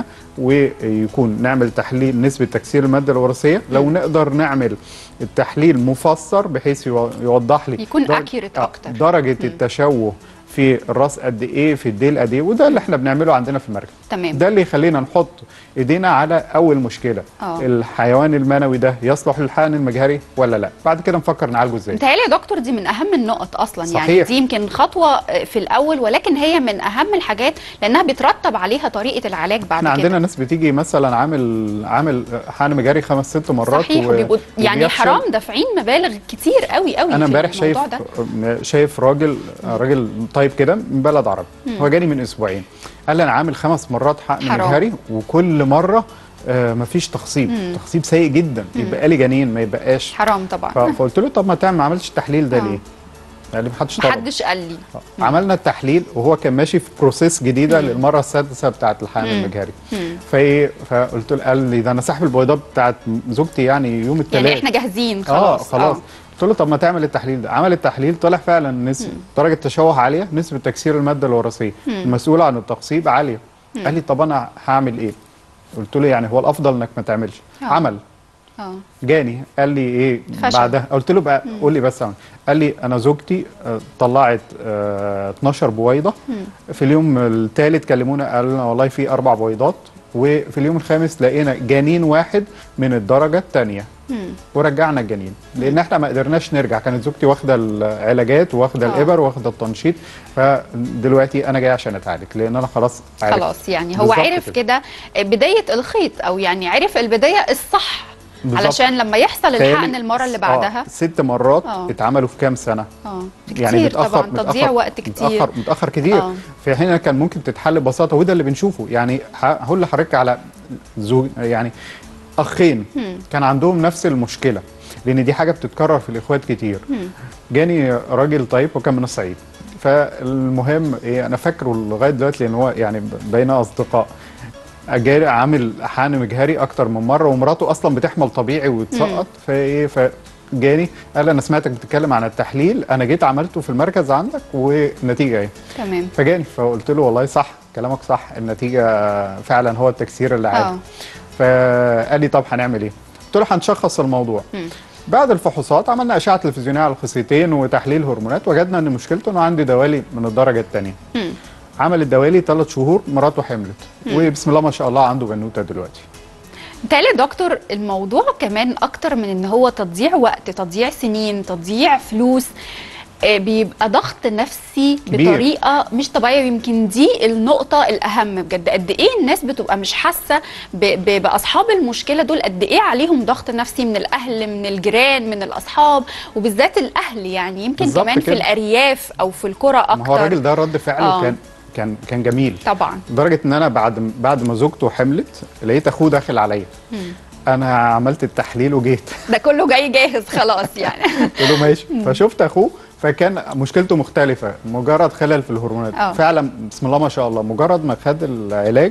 Speaker 8: ويكون نعمل تحليل نسبه تكسير الماده الوراثيه لو نقدر نعمل التحليل مفسر بحيث يو- يوضح لي
Speaker 7: يكون
Speaker 8: درجة-
Speaker 7: accurate
Speaker 8: آه،
Speaker 7: أكتر.
Speaker 8: درجه التشوه في الراس قد ايه في الديل قد ايه وده اللي احنا بنعمله عندنا في المركز
Speaker 7: تمام
Speaker 8: ده اللي يخلينا نحط ايدينا على اول مشكله
Speaker 7: آه.
Speaker 8: الحيوان المنوي ده يصلح للحقن المجهري ولا لا بعد كده نفكر نعالجه ازاي
Speaker 7: متهيألي يا دكتور دي من أهم النقط أصلا يعني
Speaker 8: صحيح.
Speaker 7: دي يمكن خطوة في الأول ولكن هي من أهم الحاجات لأنها بيترتب عليها طريقة العلاج بعد
Speaker 8: احنا
Speaker 7: كده
Speaker 8: عندنا ناس بتيجي مثلا عامل عامل حقن مجاري خمس ست مرات
Speaker 7: صحيح
Speaker 8: و-
Speaker 7: وبيبقوا يعني
Speaker 8: وبيفشل.
Speaker 7: حرام دافعين مبالغ كتير قوي قوي
Speaker 8: انا
Speaker 7: في
Speaker 8: امبارح
Speaker 7: الموضوع
Speaker 8: شايف
Speaker 7: ده
Speaker 8: شايف راجل راجل طيب كده من بلد عربي هو جاني من اسبوعين قال لي انا عامل خمس مرات حقن
Speaker 7: حرام.
Speaker 8: مجهري وكل مره آه مفيش تخصيب تخصيب سيء جدا يبقى لي جنين ما يبقاش
Speaker 7: حرام طبعا
Speaker 8: ف- فقلت له طب ما تعمل ما عملتش التحليل ده
Speaker 7: آه.
Speaker 8: ليه يعني محدش طلب
Speaker 7: محدش قال لي
Speaker 8: عملنا التحليل وهو كان ماشي في بروسيس جديده للمره السادسه بتاعه الحقن المجهري فايه فقلت له قال لي ده انا ساحب البيضات بتاعه زوجتي يعني يوم الثلاث
Speaker 7: يعني احنا جاهزين
Speaker 8: اه
Speaker 7: خلاص
Speaker 8: خلاص قلت له طب ما تعمل التحليل ده عمل التحليل طلع فعلا نسبه درجه تشوه عاليه نسبه تكسير الماده الوراثيه المسؤوله عن التقصيب عاليه قال لي طب انا هعمل ايه قلت له يعني هو الافضل انك ما تعملش
Speaker 7: آه.
Speaker 8: عمل
Speaker 7: اه
Speaker 8: جاني قال لي ايه
Speaker 7: فشل.
Speaker 8: بعدها قلت له بقى قول لي بس عمل. قال لي انا زوجتي آه، طلعت آه، 12 بويضه في اليوم الثالث كلمونا قالوا لنا والله في اربع بويضات وفي اليوم الخامس لقينا جنين واحد من الدرجه الثانيه ورجعنا الجنين لان احنا ما قدرناش نرجع كانت زوجتي واخده العلاجات واخده
Speaker 7: آه.
Speaker 8: الابر واخده التنشيط فدلوقتي انا جاي عشان اتعالج لان انا خلاص عرفت.
Speaker 7: خلاص يعني هو
Speaker 8: بالظبط
Speaker 7: عرف كده بدايه الخيط او يعني عرف البدايه الصح
Speaker 8: بالظبط.
Speaker 7: علشان لما يحصل
Speaker 8: تخيلي-
Speaker 7: الحقن المره اللي بعدها
Speaker 8: آه ست مرات
Speaker 7: آه.
Speaker 8: اتعملوا في كام سنه
Speaker 7: اه
Speaker 8: يعني
Speaker 7: كتير
Speaker 8: متاخر
Speaker 7: طبعا تضييع
Speaker 8: متأخر
Speaker 7: وقت كتير
Speaker 8: متاخر متاخر كتير
Speaker 7: آه.
Speaker 8: في حين كان ممكن تتحل ببساطه وده اللي بنشوفه يعني ه- هقول لحضرتك على زوج يعني اخين كان عندهم نفس المشكله لان دي حاجه بتتكرر في الاخوات كتير جاني راجل طيب وكان من الصعيد فالمهم ايه انا فاكره لغايه دلوقتي لان هو يعني بقينا اصدقاء جاري عامل حقن مجهري اكتر من مره ومراته اصلا بتحمل طبيعي وتسقط فايه فجاني قال انا سمعتك بتتكلم عن التحليل انا جيت عملته في المركز عندك والنتيجه ايه
Speaker 7: تمام
Speaker 8: فجاني فقلت له والله صح كلامك صح النتيجه فعلا هو التكسير اللي
Speaker 7: اه
Speaker 8: عادي فقال لي طب هنعمل ايه؟ قلت له هنشخص الموضوع بعد الفحوصات عملنا اشعه تلفزيونيه على الخصيتين وتحليل هرمونات وجدنا ان مشكلته انه عنده دوالي من الدرجه الثانيه عمل الدوالي ثلاث شهور مراته حملت وبسم الله ما شاء الله عنده بنوته دلوقتي
Speaker 7: بالتالي يا دكتور الموضوع كمان اكتر من ان هو تضييع وقت تضييع سنين تضييع فلوس آه، بيبقى ضغط نفسي
Speaker 8: كبير.
Speaker 7: بطريقه مش طبيعيه ويمكن دي النقطه الاهم بجد قد ايه الناس بتبقى مش حاسه ب- ب- باصحاب المشكله دول قد ايه عليهم ضغط نفسي من الاهل من الجيران من الاصحاب وبالذات الاهل يعني يمكن
Speaker 8: بالظبط
Speaker 7: كمان في
Speaker 8: كده.
Speaker 7: الارياف او في القرى اكتر
Speaker 8: ما هو الراجل ده رد فعله
Speaker 7: آه.
Speaker 8: كان كان كان جميل
Speaker 7: طبعا
Speaker 8: لدرجه ان انا بعد بعد ما زوجته حملت لقيت اخوه داخل عليا انا عملت التحليل وجيت
Speaker 7: ده كله جاي جاهز خلاص يعني
Speaker 8: قلت له ماشي فشفت اخوه فكان مشكلته مختلفه مجرد خلل في الهرمونات
Speaker 7: آه.
Speaker 8: فعلا بسم الله ما شاء الله مجرد ما خد العلاج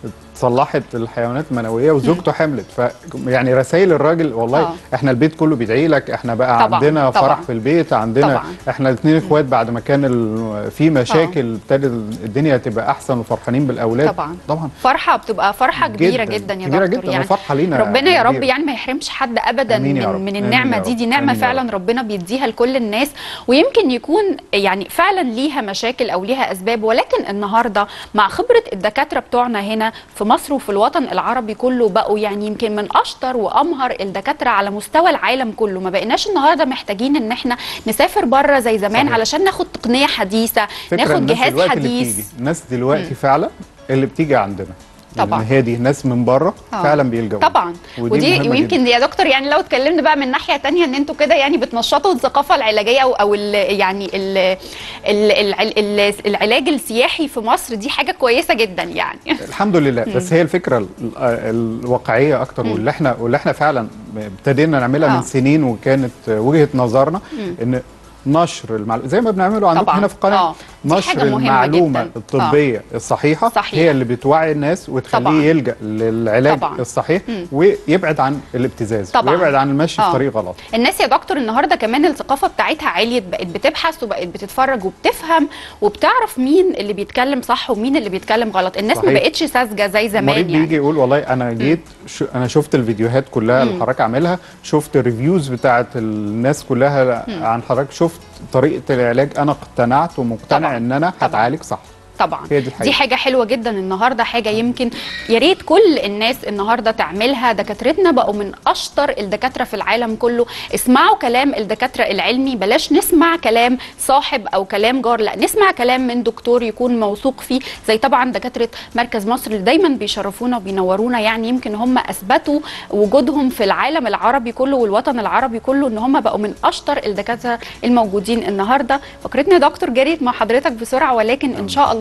Speaker 8: صلحت الحيوانات المنويه وزوجته حملت ف يعني رسائل الراجل والله
Speaker 7: آه.
Speaker 8: احنا البيت كله بيدعي لك احنا بقى
Speaker 7: طبعاً،
Speaker 8: عندنا
Speaker 7: طبعاً.
Speaker 8: فرح في البيت عندنا
Speaker 7: طبعاً.
Speaker 8: احنا الاثنين اخوات بعد ما كان ال- في مشاكل ابتدت الدنيا تبقى احسن وفرحانين بالاولاد
Speaker 7: طبعا.
Speaker 8: طبعا
Speaker 7: فرحه بتبقى فرحه كبيره
Speaker 8: جداً.
Speaker 7: جدا يا
Speaker 8: كبيرة
Speaker 7: دكتور
Speaker 8: جداً
Speaker 7: يعني
Speaker 8: وفرحة لينا
Speaker 7: ربنا يا رب
Speaker 8: كبيرة.
Speaker 7: يعني ما يحرمش حد ابدا
Speaker 8: آمين يا
Speaker 7: من,
Speaker 8: رب.
Speaker 7: من
Speaker 8: آمين
Speaker 7: النعمه
Speaker 8: يا
Speaker 7: دي
Speaker 8: رب.
Speaker 7: دي نعمه
Speaker 8: آمين يا
Speaker 7: فعلا
Speaker 8: رب.
Speaker 7: ربنا بيديها لكل الناس ويمكن يكون يعني فعلا ليها مشاكل او ليها اسباب ولكن النهارده مع خبره الدكاتره بتوعنا هنا في مصر وفي الوطن العربي كله بقوا يعني يمكن من اشطر وامهر الدكاتره على مستوى العالم كله ما بقيناش النهارده محتاجين ان احنا نسافر بره زي زمان
Speaker 8: صحيح.
Speaker 7: علشان ناخد تقنيه حديثه
Speaker 8: فكرة
Speaker 7: ناخد
Speaker 8: الناس
Speaker 7: جهاز
Speaker 8: دلوقتي اللي
Speaker 7: حديث
Speaker 8: بتيجي الناس دلوقتي فعلا اللي بتيجي عندنا
Speaker 7: طبعاً.
Speaker 8: لأن هي دي ناس من بره
Speaker 7: آه.
Speaker 8: فعلا بيلجأوا
Speaker 7: طبعا ودي
Speaker 8: مهمة
Speaker 7: ويمكن
Speaker 8: جداً.
Speaker 7: يا دكتور يعني لو اتكلمنا بقى من ناحيه تانية ان انتوا كده يعني بتنشطوا الثقافه العلاجيه او او ال يعني ال ال ال ال العلاج السياحي في مصر دي حاجه كويسه جدا يعني
Speaker 8: الحمد لله بس هي الفكره ال- ال- الواقعيه اكتر واللي احنا واللي احنا فعلا ابتدينا نعملها
Speaker 7: آه.
Speaker 8: من سنين وكانت وجهه نظرنا ان نشر المعلومه زي ما بنعمله عندكم
Speaker 7: طبعاً.
Speaker 8: هنا في القناه
Speaker 7: آه. دي
Speaker 8: نشر
Speaker 7: حاجة مهمة
Speaker 8: المعلومه
Speaker 7: جداً.
Speaker 8: الطبيه الصحيحه
Speaker 7: صحيح.
Speaker 8: هي اللي بتوعي الناس وتخليه
Speaker 7: طبعاً.
Speaker 8: يلجا للعلاج
Speaker 7: طبعاً.
Speaker 8: الصحيح ويبعد عن الابتزاز
Speaker 7: طبعاً.
Speaker 8: ويبعد عن المشي
Speaker 7: آه.
Speaker 8: في طريق غلط
Speaker 7: الناس يا دكتور النهارده كمان الثقافه بتاعتها عليت بقت بتبحث وبقت بتتفرج وبتفهم وبتعرف مين اللي بيتكلم صح ومين اللي بيتكلم غلط الناس ما
Speaker 8: صحيح.
Speaker 7: بقتش ساذجه زي زمان
Speaker 8: المريض
Speaker 7: يعني
Speaker 8: بيجي يقول والله انا جيت شو انا شفت الفيديوهات كلها اللي حضرتك عاملها شفت الريفيوز بتاعت الناس كلها عن حضرتك شفت طريقه العلاج انا اقتنعت ومقتنع
Speaker 7: طبعاً.
Speaker 8: ان انا
Speaker 7: طبعاً.
Speaker 8: هتعالج صح
Speaker 7: طبعا
Speaker 8: هي دي الحقيقة.
Speaker 7: دي حاجه حلوه جدا النهارده حاجه يمكن يا ريت كل الناس النهارده تعملها دكاترتنا بقوا من اشطر الدكاتره في العالم كله اسمعوا كلام الدكاتره العلمي بلاش نسمع كلام صاحب او كلام جار لا نسمع كلام من دكتور يكون موثوق فيه زي طبعا دكاتره مركز مصر اللي دايما بيشرفونا وبينورونا يعني يمكن هم اثبتوا وجودهم في العالم العربي كله والوطن العربي كله ان هم بقوا من اشطر الدكاتره الموجودين النهارده فكرتنا يا دكتور جريت مع حضرتك بسرعه ولكن ان شاء الله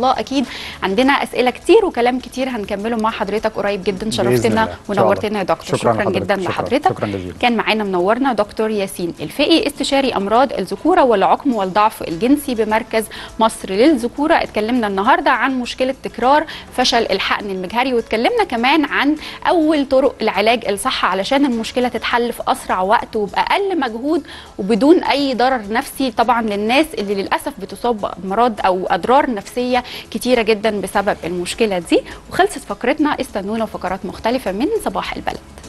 Speaker 7: الله اكيد عندنا اسئله كتير وكلام كتير هنكمله مع حضرتك قريب جدا شرفتنا
Speaker 8: الله. إن شاء الله.
Speaker 7: ونورتنا يا دكتور
Speaker 8: شكراً
Speaker 7: شكرا,
Speaker 8: لحضرتك.
Speaker 7: جدا
Speaker 8: شكراً.
Speaker 7: لحضرتك
Speaker 8: شكراً جزيلاً.
Speaker 7: كان معانا منورنا دكتور ياسين الفقي استشاري امراض الذكوره والعقم والضعف الجنسي بمركز مصر للذكوره اتكلمنا النهارده عن مشكله تكرار فشل الحقن المجهري واتكلمنا كمان عن اول طرق العلاج الصح علشان المشكله تتحل في اسرع وقت وباقل مجهود وبدون اي ضرر نفسي طبعا للناس اللي للاسف بتصاب بامراض او اضرار نفسيه كتيره جدا بسبب المشكله دي وخلصت فقرتنا استنونا فقرات مختلفه من صباح البلد